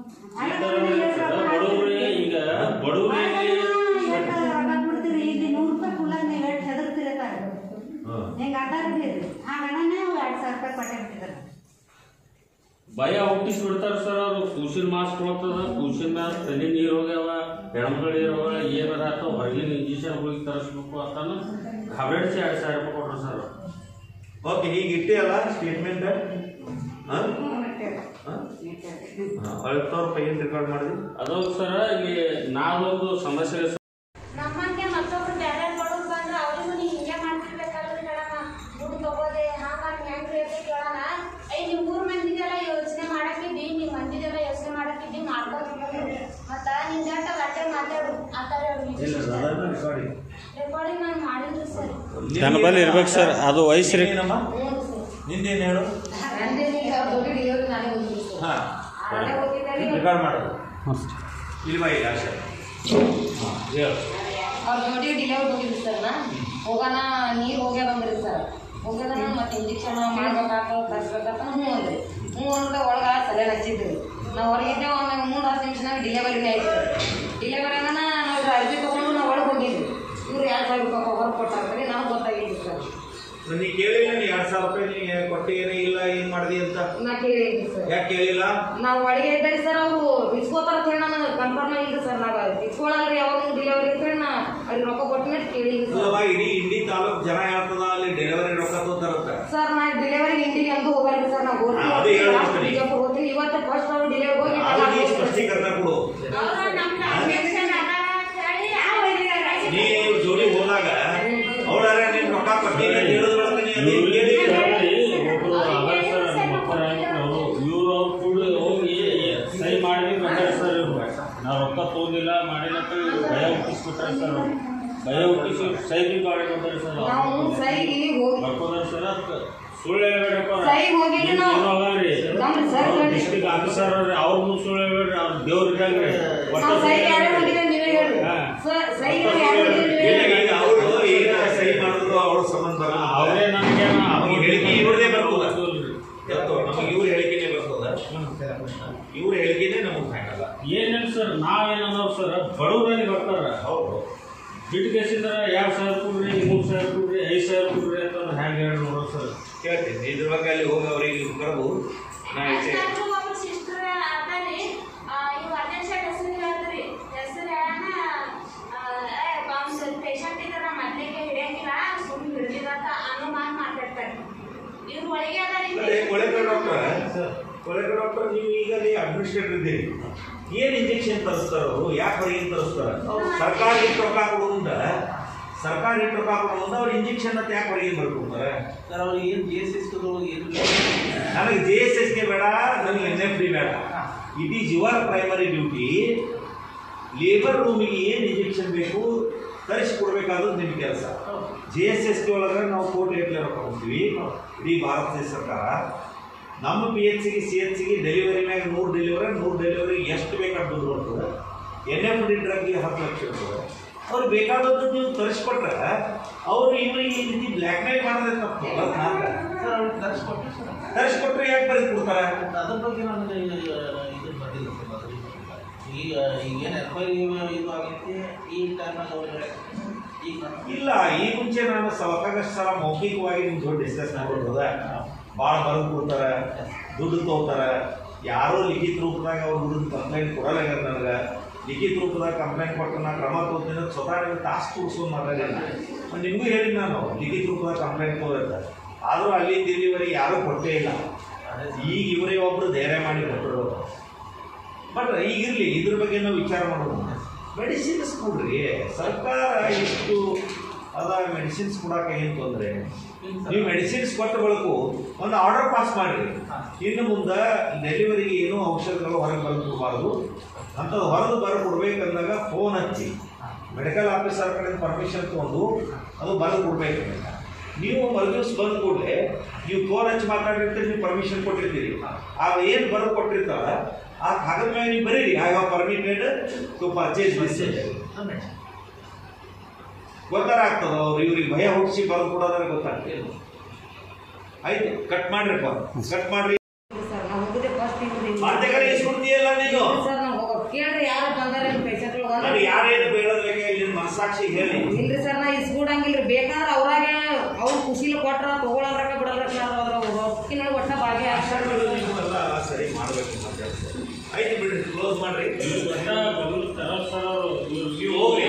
Speaker 5: ಬಡವರಿಗೆ ಈಗ ಬಡವರಿಗೆ
Speaker 6: ಬಿಡ್ತೀರಿ ಇಲ್ಲಿ ನೂರು ರೂಪಾಯಿ ಕುಲಾಗ ನೀವು ಎಷ್ಟು ಹೆದರ್ತೀರಿ
Speaker 3: ಹಾ
Speaker 6: ಹಿಂಗೆ ಅಂದಾಗ ಹೇಳಿದ್ರಿ ಆ ಗಣನೆ ಎರಡು ಸಾವಿರ ರೂಪಾಯಿ ಕೊಟ್ಟೆ ಬಿಟ್ಟಿದ್ದಾರೆ
Speaker 5: ಭಯ ಹುಟ್ಟಿಸಿ ಬಿಡ್ತಾರ ಸರ್ ಅವ್ರು ಕೂಸಿನ ಮಾಸ್ಕ್ ಕೊಡ್ತದ ಕೂಸಿನ ಮ್ಯಾಲ ತಲೆ ನೀರು ಹೋಗ್ಯಾವ ಹೆಣ್ಮಗಳು ಇರೋವ ಏನಾರ ಆತವ ಹೊರಗಿನ ಇಂಜೆಕ್ಷನ್ ಗುಳಿಗೆ ತರಿಸ್ಬೇಕು ಅಂತ ಗಾಬರಿಸಿ ಎರಡು ಸಾವಿರ ರೂಪಾಯಿ ಕೊಟ್ರು ಸರ್
Speaker 3: ಓಕೆ ಹೀಗೆ ಇಟ್ಟಿಯಲ್ಲ ಸ್ಟೇಟ್ಮೆಂಟ್ ಹಾಂ ಅಳ್ತವ್ರ ಪೈಯನ್ ರೆಕಾರ್ಡ್ ಮಾಡಿದ್ವಿ
Speaker 5: ಅದು ಸರ್ ಇಲ್ಲಿ ನಾವೊಂದು ಸಮಸ್ಯೆ
Speaker 7: ನಮ್ಮಂಗೆ ಮತ್ತೊಬ್ರು ಬೇರೆ ಬಡವ್ರು ಬಂದ್ರೆ ಅವ್ರಿಗೂ ನೀ ಹಿಂಗೆ ಮಾಡ್ತಿರ್ಬೇಕಲ್ರಿ ಮೇಡಮ್ ದುಡ್ಡು ತಗೋದೆ ಹಾಗಾಗಿ ಹೆಂಗ್ರಿ ಅಂತ ಕೇಳೋಣ ಐ ನೀವು ಮೂರು ಮಂದಿದೆಲ್ಲ ಯೋಚನೆ ಮಾಡಕ್ಕಿದ್ದಿ ನೀವು ಮಂದಿದೆಲ್ಲ ಯೋಚನೆ ಮಾಡಕ್ಕಿದ್ದಿ ಮಾಡ್ಕೊತಿರ್ಬೇಕು ಮತ್ತ ನಿನ್ ಜಂಟ ಗಟ್ಟೆ ಮಾತಾಡು ಆ ಥರ ರೆಕಾರ್ಡಿಂಗ್ ನಾನು ಮಾಡಿದ್ರಿ ಸರ್
Speaker 5: ನನ್ನ ಬಳಿ ಇರ್ಬೇಕು ಸರ್ ಅದು ವಯಸ್ಸು
Speaker 3: ಏನಮ್ಮ ನಿಂದೇನು ಹೇಳು ಹಾ ರೆಕಾರ್ಡ್ ಮಾಡೋದು ಇಲ್ವಾ ಈಗ ಆಶೆ ಹಾಂ ಹೇಳು
Speaker 8: ಅವ್ರ ಡ್ಯೂಟಿ ಡಿಲಿವರಿ ಹೋಗಿದ್ರಿ ಸರ್ ನಾ ಹೋಗೋಣ ನೀರು ಹೋಗ್ಯಾವ ಅಂದ್ರಿ ಸರ್ ಹೋಗ್ಯದನ ಮತ್ತೆ ಇಂಜೆಕ್ಷನ್ ಮಾಡ್ಬೇಕಾಗ್ತದ ತರಿಸ್ಬೇಕಾಗ್ತದ ಹ್ಞೂ ಅಂದ್ರಿ ಹ್ಞೂ ಅಂದ್ರೆ ಒಳಗೆ ಸರಿಯಾಗಿ ಹಚ್ಚಿದ್ರಿ ನಾವು ಹೊರಗಿದ್ದೇವೆ ಆಮೇಲೆ ಮೂರು ಹತ್ತು ನಿಮಿಷನಾಗ ಡಿಲಿವರಿನೇ ಆಯ್ತು ಡಿಲಿವರಿ ಆಗನ ನಾವು ಅರ್ಜಿ ತೊಗೊಂಡು ನಾವು ಒಳಗೆ ಹೋಗಿದ್ವಿ ಇವ್ರು ಎರಡು ಸಾವಿರ ರೂಪಾಯಿ ಹೊರಗೆ ಕೊಟ್ಟಾರ್ರಿ ನಮ್ಗೆ ಗೊತ್ತಾಗಿದ್ರಿ ಸರ್
Speaker 3: ನೀ ಕೇಳಿಲ್ಲ ನೀ ಎರಡ್ ಸಾವಿರ ರೂಪಾಯಿ ನೀ ಕೊಟ್ಟಿಗೇನೆ ಇಲ್ಲ ಏನ್ ಮಾಡಿದಿ ಅಂತ
Speaker 8: ನಾ ಕೇಳಿದ್ರಿ ಸರ್
Speaker 3: ಯಾಕೆ ಕೇಳಿಲ್ಲ
Speaker 8: ನಾವು ಒಳಗೆ ಇದ್ದಾರೆ ಸರ್ ಅವರು ಇಸ್ಕೋತಾರ ಅಂತ ಹೇಳಿ ನಾನು ಕನ್ಫರ್ಮ್ ಆಗಿಲ್ಲ ಸರ್ ನಾವು ಇಸ್ಕೊಳಲ್ರಿ ಯಾವಾಗ ಡಿಲಿವರಿ ಅಂತ ಹೇಳಿ ನಾ ಅಲ್ಲಿ ರೊಕ್ಕ ಕೊಟ್ಟಿನ ಕೇಳಿದ್ರಿ ಸರ್
Speaker 3: ಅಲ್ಲವಾ ಇಡೀ ಇಂಡಿ ತಾಲೂಕ್ ಜನ ಹೇಳ್ತದ ಅಲ್ಲಿ ಡೆಲಿವರಿ ರೊಕ್ಕ ತೋತಾರತ್ತ
Speaker 8: ಸರ್ ನಾ ಡೆಲಿವರಿ ಇಂಟಿಗೆ ಅಂತೂ ಹೋಗಲ್ರಿ ಸರ್ ನಾವು
Speaker 3: ಹಾ, ಅದೇ ಹೇಳೋದು ಸರಿ.
Speaker 8: ಬಿಜಾಪುರ ಹೋಗ್ತೀನಿ ಇವತ್ತು ಫಸ್ಟ್ ಅವ್ರು ಡೆಲಿವರಿ ಹೋಗಿ
Speaker 3: ಅದು ನೀ ಸ್ಪಷ್ಟೀಕರಣ ಕೊಡು
Speaker 7: ಅವ್ರ ನಮ್ದು ಅಬ್ಜೆಕ್ಷನ್ ಅದಾರ ಅಂತ ಹೇಳಿ
Speaker 3: ನೀ ಜೋಡಿ ಹೋದಾಗ ಅವಳಾರ ನಿನ್ ರೊಕ್ಕ ಕೊಟ್ಟಿಲ್ಲ ಅಂತ ಹೇಳಿದ ಬಳಕ ನೀ ಅದೇ ಕೇಳಿ
Speaker 5: ಒಬ್ರು ಅದಾರ ಸರ್ ನಮ್ಮ ಅಪ್ಪರ ಅವರು ಇವ್ರು ಅವ್ರು ಕೂಡ ಹೋಗಿ ಸಹಿ ಮಾಡಿ ಬಂದಾರ ಸರ್ ಇವ್ರು ನಾವು ರೊಕ್ಕ ತಗೊಂಡಿಲ್ಲ ಮಾಡಿಲ್ಲ ಅಂತ ಇವ್ರು ಭಯ ಹುಟ್ಟಿಸ್ಬಿಟ್ರೆ ಸರ್ ಅವ್ರು. ಭಯ ಹುಟ್ಟಿಸಿ ಸಹಿ ಮಾಡಿ ಬಂದಾರೆ ಸರ್
Speaker 8: ನಾವು ಸೈಗೆ ಹೋಗಿ
Speaker 5: ಬರ್ಕೋದಾರ ಸರ್ ಅದ್ಕ ಸುಳ್ಳು ಹೇಳ್ಬೇಡಪ್ಪ
Speaker 8: ಸೈ ಹೋಗಿದ್ದು ನಾವು ನಮ್ದು ಸರ್
Speaker 5: ಡಿಸ್ಟ್ರಿಕ್ಟ್ ಆಫೀಸರ್ ಅವ್ರ ಮುಂದೆ ಸುಳ್ಳು ಹೇಳ್ಬೇಡ್ರಿ ಅವ್ರ ದೇವ್ರ ಇದ್ದಂಗ್ರಿ
Speaker 8: ನಾವು ಸೈಗೆ ಯಾರು ಹೋಗಿದ್ರೆ ನೀವೇ ಹೇಳಿ
Speaker 5: ಹಾ.
Speaker 8: ಸರ್ ಸೈಗೆ ಯಾರು ಹೋಗಿದ್ರೆ ನೀವೇ
Speaker 3: ಇಲ್ಲ,
Speaker 8: ಹೇಳಿ
Speaker 3: ಈಗ ಅವರು ಈಗ ಸಹಿ ಮಾಡಿದ್ರು ಅವ್ರ ಸಂಬಂಧ ಬರಲ್ಲ.
Speaker 5: ಅವರೇ ನಮಗೆ
Speaker 3: ನಮಗೆ ಹೇಳಿಕೆ ಇವ್ರದೇ ಬರ್ತದ ಎತ್ತು, ನಮಗೆ ಇವ್ರ ಹೇಳಿಕೆನೇ ಬರ್ತದ ಇವ್ರ ಹೇಳಿಕೆನೇ ನಮಗೆ ಕಾಣಲ್ಲ
Speaker 5: ಏನಿಲ್ಲ ಸರ್ ನಾವೇನೋ ಸರ್ ಬಡವರಲ್ಲಿ ಬರ್ತಾರ
Speaker 3: ಹೌದು
Speaker 5: ಜಿಡ್ ಕೇಸಿಂದ ಎರಡು ಸಾವಿರ ಕೊಡ್ರಿ ಮೂರು ಸಾವಿರ ಕೊಡ್ರಿ ಐದು ಸಾವಿರ ಕೊಡ್ರಿ ಅಂತಂದ್ರೆ ಹ್ಯಾಂಗೆ ಹೇಳಿ ನೋಡೋ ಸರ್
Speaker 3: ಕೇಳ್ತೀನಿ ಇದ್ರ ಬಗ್ಗೆ ಅಲ್ಲಿ ಹೋಗಿ ಅವ್ರಿಗೆ ಕರೆದು ನಾ ಹೆಚ್ಚೆ
Speaker 7: ಅಷ್ಟಾದ್ರೂ ಒಬ್ರು ಸಿಸ್ಟರ್ ಅದಾರಿ ಇವ್ ಅಟೆನ್ಷನ್ ಹೆಸರು ಹೇಳ್ತೀರಿ ಹೆಸರು ಹೇಳಣ ಪೇಷಂಟ್ ಇದ್ರ ಮೊದ್ಲಿಗೆ ಹಿಡಿಯಂಗಿಲ್ಲ ಸುಮ್ಮನೆ ಹಿಡಿದಿರತ್ತ ಅನ್ನೋ ಮಾತು ಮಾತಾಡ್ತಾರೆ ಇವ್ರು ಒಳಗೆ ಅದಾರಿ
Speaker 3: ಅದೇ ಕೊಳೆಕ ಡಾಕ್ಟರ್ ಕೊಳೆಕ ಡಾಕ್ಟರ್ ನೀವು ಈಗ ಅಡ್ಮಿನಿಸ್ಟ್ರೇಟರ್ ಇದ್ದೀರಿ ಏನ್ ಇಂಜೆಕ್ಷನ್ ತರಿಸ್ತಾರ ಅವರು ಯಾಕೆ ಹೊರಗಿನ ತರಿಸ್ತಾರ ಸರ್ಕಾರ ಇಟ್ಟು ರೊಕ್ಕ ಕೊಡೋದ್ರಿಂದ ಸರ್ಕಾರ ಇಟ್ಟು ರೊಕ್ಕ ಕೊಡೋದ್ರಿಂದ ಅವ್ರು ಇಂಜೆಕ್ಷನ್ ಅಂತ ಯಾಕೆ ಹೊರಗಿನ ಬರ್ಕೊಡ್ತಾರೆ
Speaker 4: ಸರ್ ಅವ್ರಿಗೆ ಏನು ಜಿ ಎಸ್ ಎಸ್ ಏನು
Speaker 3: ನನಗೆ ಜೆ ಎಸ್ ಎಸ್ಗೆ ಬೇಡ ನನಗೆ ಎನ್ ಎಫ್ ಡಿ ಬೇಡ it is your primary duty labour ರೂಮಿಗೆ ಏನು ಇಂಜೆಕ್ಷನ್ ಬೇಕು ತರಿಸಿಕೊಡ್ಬೇಕಾದ್ರು ನಿಮ್ಮ ಕೆಲಸ ಜೆ ಎಸ್ ಎಸ್ ಟಿ ಒಳಗೆ ನಾವು ಕೋಟಿ ಗಟ್ಟಲೆ ರೊಕ್ಕ ಕೊಡ್ತೀವಿ ಇಡೀ ಭಾರತ ದೇಶ ಸರ್ಕಾರ ನಮ್ಮ ಪಿ ಎಚ್ ಸಿಗೆ ಸಿ ಎಚ್ ಸಿಗೆ ಡೆಲಿವರಿ ಮ್ಯಾಗ ನೂರು ಡೆಲಿವರಿ ನೂರು ಡೆಲಿವರಿ ಎಷ್ಟು ಬೇಕಾದ ದುಡ್ಡು ಬರ್ತದೆ ಎನ್ ಎಫ್ ಡಿ ಡ್ರಗ್ಗೆ ಹತ್ತು ಲಕ್ಷ ಇರ್ತದೆ ಅವ್ರು ಬೇಕಾದದ್ದು ನೀವು ತರಿಸ್ಕೊಟ್ರೆ ಅವರು ಇವ್ರಿಗೆ ಈ ರೀತಿ ಬ್ಲ್ಯಾಕ್ ಮೇಲ್ ಮಾಡೋದೇ ತಪ್ಪು ಅಲ್ಲ ನಾಲ್ಕ
Speaker 4: ಸರ್ ಅವ್ರಿಗೆ ತರಿಸ್ಕೊಟ್ರಿ ಸರ್
Speaker 3: ತರಿಸ್ಕೊಟ್ರೆ ಯಾಕೆ ಬರೆದು ಕೊಡ್ತಾರೆ
Speaker 4: ಅದ್ರ ಬಗ್ಗೆ ನನಗೆ ಇದು ಬಂದಿಲ್ಲ ಸರ್ ಅದ್ರ ಬಗ್ಗೆ. ಈಗ ಈಗೇನು ಎನ್ಕ್ವೈರಿ ಇದು ಆಗೈತಿ ಈ ಟೈಮ್ನಾಗ ಅವ್ರು ಹೇಳಕ್ಕೆ ಈಗ ನಾನು
Speaker 3: ಇಲ್ಲ ಈ ಮುಂಚೆ ನಾನು ಸಾಕಷ್ಟು ಸಲ ಮೌಖಿಕವಾಗಿ ನಿಮ್ಮ ಜೋಡಿ ಡಿಸ್ಕಸ್ ಮಾಡ್ಬೋದ ಭಾಳ ಬರೆದು ಕೊಡ್ತಾರೆ ದುಡ್ಡು ತಗೋತಾರೆ ಯಾರೋ ಲಿಖಿತ ರೂಪದಾಗ ಅವ್ರು ದುಡ್ಡು ಕಂಪ್ಲೇಂಟ್ ಕೊಡಲ್ಲ ನನಗೆ ಲಿಖಿತ ರೂಪದಾಗ ಕಂಪ್ಲೇಂಟ್ ಕೊಟ್ಟು ನಾನು ಕ್ರಮ ತಗೋತೀನಿ ಅಂತ ಸ್ವತಃ ನಿಮ್ಗೆ ಟಾಸ್ಕ್ ಕೂಡ್ಸ್ಕೊಂಡು ಮಾತಾಡಿಲ್ಲ ನಿಮಗೂ ಹೇಳಿದ್ ನಾನು ಲಿಖಿತ ರೂಪದಾಗ ಕಂಪ್ಲೇಂಟ್ ತಗೋತ ಆದರೂ ಅಲ್ಲಿ ಇಲ್ಲಿವರೆಗೆ ಯಾರೂ ಕೊಟ್ಟೇ ಇಲ್ಲ ಈಗ ಇವರೇ ಒಬ್ರು ಧೈರ್ಯ ಮಾಡಿ ಕೊಟ್ಟರು ಬಟ್ ಈಗಿರ್ಲಿ ಇದ್ರ ಬಗ್ಗೆ ನಾವು ವಿಚಾರ ಮಾಡೋದು ಮೆಡಿಸಿನ್ಸ್ ಕೊಡ್ರಿ ಸರ್ಕಾರ ಎಷ್ಟು ಅದ ಮೆಡಿಸಿನ್ಸ್ ಕೊಡಕ್ಕೆ ಏನು ತೊಂದರೆ ನೀವು ಮೆಡಿಸಿನ್ಸ್ ಕೊಟ್ಟ ಬಳಿಕ ಒಂದು ಆರ್ಡರ್ ಪಾಸ್ ಮಾಡಿರಿ ಇನ್ನು ಮುಂದೆ ಡೆಲಿವರಿಗೆ ಏನೂ ಔಷಧಗಳು ಹೊರಗೆ ಬರ್ಕೊಡ್ಬಾರ್ದು ಅಂಥದ್ದು ಹೊರಗೆ ಬರ್ಕೊಡ್ಬೇಕಂದಾಗ ಫೋನ್ ಹಚ್ಚಿ ಮೆಡಿಕಲ್ ಆಫೀಸರ್ ಕಡೆ ಪರ್ಮಿಷನ್ ತೊಗೊಂಡು ಅದು ಬರೆದು ಕೊಡ್ಬೇಕು ನೀವು ಮರುದಿವ್ಸ ಬಂದ ಕೂಡಲೇ ನೀವು ಫೋನ್ ಹಚ್ಚಿ ಮಾತಾಡಿರ್ತೀರಿ ನೀವು ಪರ್ಮಿಷನ್ ಕೊಟ್ಟಿರ್ತೀರಿ ಆಗ ಏನು ಬರೆದು ಕೊಟ್ಟಿರ್ತಾರ ಆ ಕಾಗದ ಮೇಲೆ ನೀವು ಬರೀರಿ I have permitted to purchase this ಗೊತ್ತಾರ ಆಗ್ತದ ಅವ್ರು ಇವ್ರಿಗೆ ಭಯ ಹುಟ್ಟಿಸಿ ಬರೆದು ಕೊಡೋದ್ರೆ ಗೊತ್ತಾಗ್ತದೆ ಆಯ್ತು ಕಟ್ ಮಾಡ್ರಿಪ್ಪ ಕಟ್ ಮಾಡ್ರಿ
Speaker 8: ಸರ್ ನಾವು ಹೋಗುದೇ ಫಸ್ಟ್
Speaker 3: ಮಾತೆಗಾರ ಇಸ್ಕೊಡ್ತೀಯಲ್ಲ ನೀನು
Speaker 8: ಸರ್ ನಾವು ಹೋಗೋ ಕೇಳ್ರಿ ಯಾರು ಬಂದಾರ ಪೇಷಂಟ್ಗಳು
Speaker 3: ನನಗೆ ಯಾರೇನು ಬೇಡದ್ರಿಗೆ ಇಲ್ಲಿ ಮನಸ್ಸಾಕ್ಷಿ ಹೇಳಿ
Speaker 8: ಇಲ್ರಿ ಸರ್ ನಾ ಇಸ್ಕೊಡಂಗಿಲ್ರಿ ಬೇಕಾದ್ರೆ ಅವ್ರಾಗೆ ಅವ್ರು ಖುಷಿಲಿ ಕೊಟ್ರ ತಗೊಳಲ್ರಕ್ಕ ಬಿಡಲ್ರಕ್ಕ ಅದ್ರ ರೊಕ್ಕಿನೊಳಗೆ ಒಟ್ಟ ಭಾಗಿ ಆಗ್ತಾರೆ
Speaker 3: ನೀವೆಲ್ಲ ಸರಿ ಮಾಡ್ಬೇಕು ಅಂತ ಕೆಲಸ. ಆಯ್ತು ಬಿಡ್ರಿ ಕ್ಲೋಸ್ ಮಾಡ್ರಿ ನೀವು ಹೋಗ್ರಿ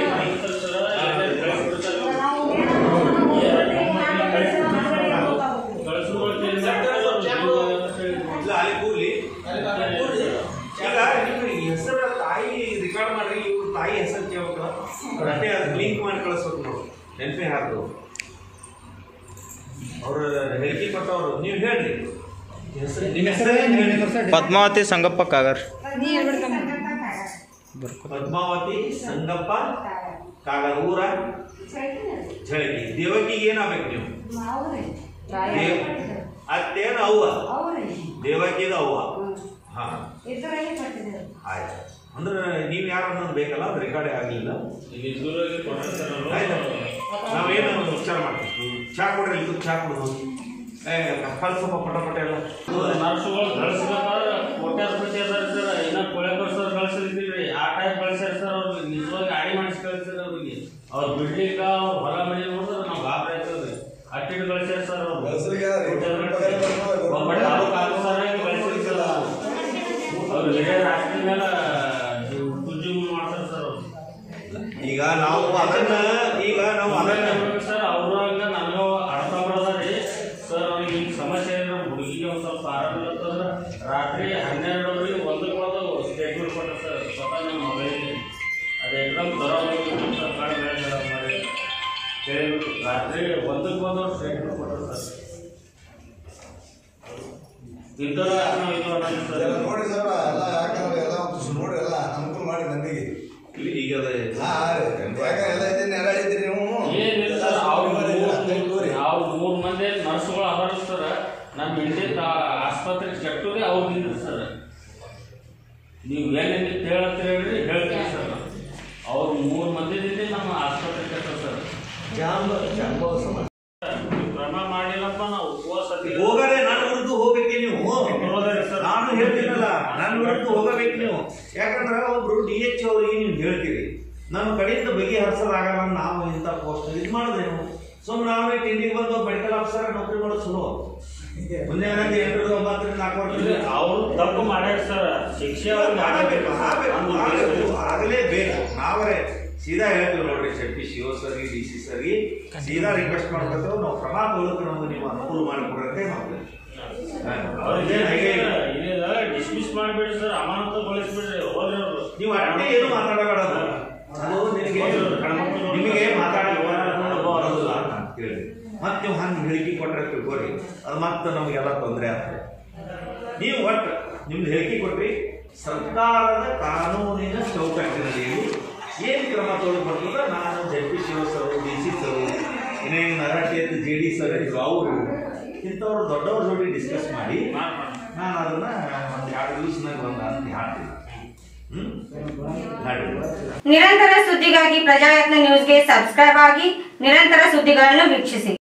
Speaker 3: ಇಲ್ಲ ಅಲ್ಲಿ ಕೂರ್ಲಿ ಈಗ ನಿಮ್ಮ ಹೆಸರು ತಾಯಿ ರಿಕಾರ್ಡ್ ಮಾಡ್ರಿ ಇವ್ರ ತಾಯಿ ಹೆಸರು ಕೇಳ್ಬೇಕು ಅಷ್ಟೇ ಅದು ಲಿಂಕ್ ಮಾಡಿ ಕಳಿಸ್ಬೇಕು ನಾವು ನೆನಪೇ ಹಾಕು ಅವ್ರ ಹೇಳಿಕೆ ಕೊಟ್ಟವ್ರು ನೀವು ಹೇಳ್ರಿ ಹೆಸರು ನಿಮ್ಮ ಹೆಸರು
Speaker 9: ಪದ್ಮಾವತಿ ಸಂಗಪ್ಪ ಕಾಗರ್
Speaker 8: ನೀ ಹೇಳ್ಬಿಡ್ತಮ್ಮ
Speaker 3: ಪದ್ಮಾವತಿ ಸಂಗಪ್ಪ ಕಾಗರ್ ಊರ ಝಳಕಿ ದೇವಕಿಗೆ ಏನಾಗ್ಬೇಕು ನೀವು ದೇವ್ ಅತ್ತೇನು ಅವ್ವ ದೇವಕಿದ ಅವ್ವ ಹಾ
Speaker 6: ಇದ್ರಲ್ಲಿ ಕೊಟ್ಟಿದ್ದೇವೆ
Speaker 3: ಆಯ್ತು ಅಂದ್ರೆ ನೀವು ಯಾರು ಅನ್ನೋದು ಬೇಕಲ್ಲ ಅದು ರೆಕಾರ್ಡೇ ಆಗಲಿಲ್ಲ ಆಯ್ತು ನಾವೇನು ವಿಚಾರ ಮಾಡ್ತೀವಿ ಚಾ ಕೊಡ್ರಿ ಇಲ್ಲಿ ಚಾ ಕೊಡೋದು ಏ ಕಳ್ಸಪ್ಪ ಪಟ ಪಟ ಎಲ್ಲ
Speaker 5: ನರ್ಸುಗಳು ಗಳಿಸ್ಬೇಕಾದ್ರೆ ಕೋಟ್ಯಾರು ರೂಪಾಯಿ ಅದಾರ ಸರ್ ಇನ್ನ ಕೊಳೆಕರ್ ಸರ್ ಗಳಿಸಿದ್ರಿ ಆ ಟೈಪ್ ಕಳ್ಸ್ಯಾರ ಸರ್ ಅವ್ರಿಗೆ ನಿಜವಾಗಿ ಗಾಡಿ ಮಾಡಿಸಿ ಕಳ್ಸ್ಯಾರ ಅವ್ರಿಗೆ ಅವ್ರ ಬಿಡ್ಲಿಕ್ಕ ಅವ್ರ ಹೊಲ ಮನೆ ನೋಡಿದ್ರೆ ನಾವು ಗಾಬರಿ ಆಯ್ತದ್ರಿ ಅಟ್ಟಿಟ್ಟು ಕಳ್ಸ್ಯಾರ ಸರ್ ಅವ್ರು ಒಬ್ಬ ತಾಲೂಕು ಆಫೀಸರ್ ಆಗಿ ಕಳ್ಸಿರಿ ಸರ್ ಅವ್ರು ಹಿರಿಯ ರಾಷ್ಟ್ರದ ಮೇಲೆ ಉದ್ಯೋಗ ಮಾಡ್ತಾರೆ ಸರ್ ಅವ್ರು
Speaker 3: ಈಗ ನಾವು ಅದನ್ನ ಈಗ ನಾವು ಅದನ್ನ
Speaker 5: ಸರ್ ಅವ್ರಾಗ ನನಗೆ ಅರ್ಥ ಬರೋದ್ರಿ ಸರ್ ಅವ್ರಿಗೆ ಹಿಂಗೆ ಸಮಸ್ಯೆ ಇದ್ರೆ ಹುಡುಗಿಗೆ ಒಂದು ಸ್ವಲ್ಪ ಆರಾಮಿಲ್ಲ ಅಂತಂದ್ರೆ ರಾತ್ರಿ ಹನ್ನೆರಡರವರೆಗೆ ಒಂದಕ್ಕೆ ಒಂದು ಸ್ಟೇಟ್ಮೆಂಟ್ ಕೊಟ್ಟರು ಸರ್ ಸ್ವತಃ ನಮ್ಮ ಮೊಬೈಲಿಗೆ ಅದು ಎಕ್ಸಾಮ್ ಬರೋದು ಸರ್ ಮಾಡಿ ಬೇಡ ಮಾಡಿ ಕೇಳಿಬಿಟ್ಟು ರಾತ್ರಿ ಒಂದಕ್ಕೆ ಒಂದು ಸ್ಟೇಟ್ಮೆಂಟ್ ಕೊಟ್ಟರು ಸರ್ ಇಂಥವ್ರು ನಾವು ಇದು ಅನ್ನೋದು ಸರ್
Speaker 10: ನೋಡಿ ಸರ್ ಎಲ್ಲ ಯಾಕಂದ್ರೆ ಎಲ್ಲ ಒಂದು ನೋಡಿ ಎಲ್ಲ ಅನುಕೂಲ ಮಾಡಿ ಮಂದಿಗೆ
Speaker 3: ಈಗ ಅದು
Speaker 10: ಹಾ ಯಾಕ ಎಲ್ಲ ಇದ್ದೀನಿ ಎಲ್ಲ ಇದ್ದೀರಿ ನೀವು
Speaker 5: ಏನಿಲ್ಲ
Speaker 10: ಎಲ್ಲ
Speaker 5: ಸರ್ ಅವ್ರು
Speaker 10: ಮಾಡಿ, ಎಲ್ಲ ತೆಗ್ದೋರಿ.
Speaker 5: ಅವ್ರು ಮೂರು ಮಂದಿ ನರ್ಸ್ಗಳು ಅದಾರ ಸರ್ ನಮ್ಮ ಹೆಂಡತಿ ಆಸ್ಪತ್ರೆಗೆ ಕೆಟ್ಟೋರಿ ಅವ್ರು ನಿಂದ್ರಿ ಸರ್ ನೀವು ಏನೇನು ಹೇಳತ್ತೀರಿ ಹೇಳ್ರಿ ಹೇಳ್ತೀವಿ ಸರ್ ಅವ್ರು ಮೂರು ಮಂದಿದಿಂದ ನಮ್ಮ ಆಸ್ಪತ್ರೆಗೆ ಕೆಟ್ಟ ಸರ್
Speaker 3: ಜಾಂಬ ಜಾಂಬವ ಸಮಾಜ
Speaker 5: ನೀವು ಕ್ರಮ ಮಾಡಿಲ್ಲಪ್ಪ ನಾವು ಉಪವಾಸ ಇದ್ದೀವಿ.
Speaker 3: ಹೋಗದೆ ನನ್ನ ವಿರುದ್ಧ ಹೋಗ್ಬೇಕೆ ನೀವು
Speaker 5: ಬರೋದರಿ ಸರ್
Speaker 3: ನಾನು ಹೇಳ್ತೀನಲ್ಲ ನನ್ನ ವಿರುದ್ಧ ಹೋಗಬೇಕು ನೀವು ಯಾಕಂದ್ರೆ ಒಬ್ರು ಡಿ ಎಚ್ ಅವರಿಗೆ ನೀವು ಹೇಳ್ತೀರಿ ನಮ್ಮ ಕಡೆಯಿಂದ ಬಗೆಹರಿಸೋದಾಗಲ್ಲ ನಾವು ಇಂಥ ಪೋಸ್ಟ್ ಇದು ಮಾಡಿದ್ರೇನು ಸುಮ್ಮನೆ ನಾವೇ ತಿಂಡಿಗೆ ಬಂದು ಮೆಡಿಕಲ್ ಆಫೀಸರ್ ನೌಕರಿ ಮಾಡೋದು ಚಲೋ ಮುಂದೆ ಏನಾದ್ರು ಎಂಟರಿಂದ ಒಂಬತ್ತರಿಂದ ನಾಲ್ಕು ವರ್ಷ
Speaker 5: ಅವ್ರು ತಪ್ಪು ಮಾಡ್ಯಾರ ಸರ್ ಶಿಕ್ಷೆ ಅವ್ರಿಗೆ
Speaker 3: ಆಗಬೇಕು
Speaker 5: ಆಗಬೇಕು
Speaker 3: ಆಗಬೇಕು
Speaker 5: ಅಂದು
Speaker 3: ಆಗಬೇಕು ಆಗಲೇಬೇಕು ನಾವೇ ಸೀದಾ ಹೇಳ್ತೀವಿ ನೋಡ್ರಿ ಶೆಟ್ಟಿ ಶಿವ ಸರಿ ಡಿ ಸಿ ಸರಿ ಸೀದಾ ರಿಕ್ವೆಸ್ಟ್ ಮಾಡ್ಕೊತೇವೆ ನಾವು ಕ್ರಮ ತಗೊಳ್ಳೋಕೆ ನಮ್ಗೆ ನೀವು ಅನುಕೂಲ ಮಾಡಿಕೊಡಕ್ಕೆ ನಾವು
Speaker 5: ಅವ್ರಿಗೆ
Speaker 3: ಹಾಗೆ
Speaker 5: ಇದೆಲ್ಲ ಡಿಸ್ಮಿಸ್ ಮಾಡಿಬಿಡ್ರಿ ಸರ್ ಅಮಾನತುಗೊಳಿಸ್ಬಿಡ್ರಿ ಹೋದ್ರಿ ಅವರು
Speaker 3: ನೀವು ಅಷ್ಟೇ ಏನು ಮಾತಾಡಬೇಡದು ಅದು ನಿನಗೆ ನಿಮಗೆ ಮಾತಾಡಕ್ಕೆ ಬರೋದಿಲ್ಲ ಅಂತ ಕೇಳಿ ಮತ್ತೆ ನೀವು ಹಂಗೆ ಹೇಳಿಕೆ ಕೊಟ್ಟರೆ ತಿಳ್ಕೊರಿ ಅದು ಮತ್ತೆ ನಮಗೆಲ್ಲ ತೊಂದರೆ ಆಗ್ತದೆ ನೀವು ಒಟ್ಟು ನಿಮ್ದು ಹೇಳಿಕೆ ಕೊಟ್ರಿ ಸರ್ಕಾರದ ಕಾನೂನಿನ ಚೌಕಟ್ಟಿನಲ್ಲಿ ಏನು ಕ್ರಮ ತಗೊಳ್ಬರ್ತದೆ ನಾನು Z P Shiva sir D C sir ಇನ್ನೇನು ನರಾಟಿ ಅಂತ ಜೆ ಡಿ ಸರ್ ಇದ್ರು ಅವರು ಇಂಥವ್ರು ದೊಡ್ಡವ್ರ ಜೊತೆ ಡಿಸ್ಕಸ್ ಮಾಡಿ ನಾನು ಅದನ್ನ ಒಂದು ಎರಡು ದಿವಸನಾಗ ಒಂದು ಅಂತ ಹಾಡ್ತೀನಿ ಹ್ಞೂ ಹಾಡಿ
Speaker 1: ನಿರಂತರ ಸುದ್ದಿಗಾಗಿ ಪ್ರಜಾಯತ್ನ ನ್ಯೂಸ್ಗೆ ಸಬ್ಸ್ಕ್ರೈಬ್ ಆಗಿ ನಿರಂತರ ಸುದ್ದಿಗಳನ್ನು ವೀಕ್ಷಿಸಿ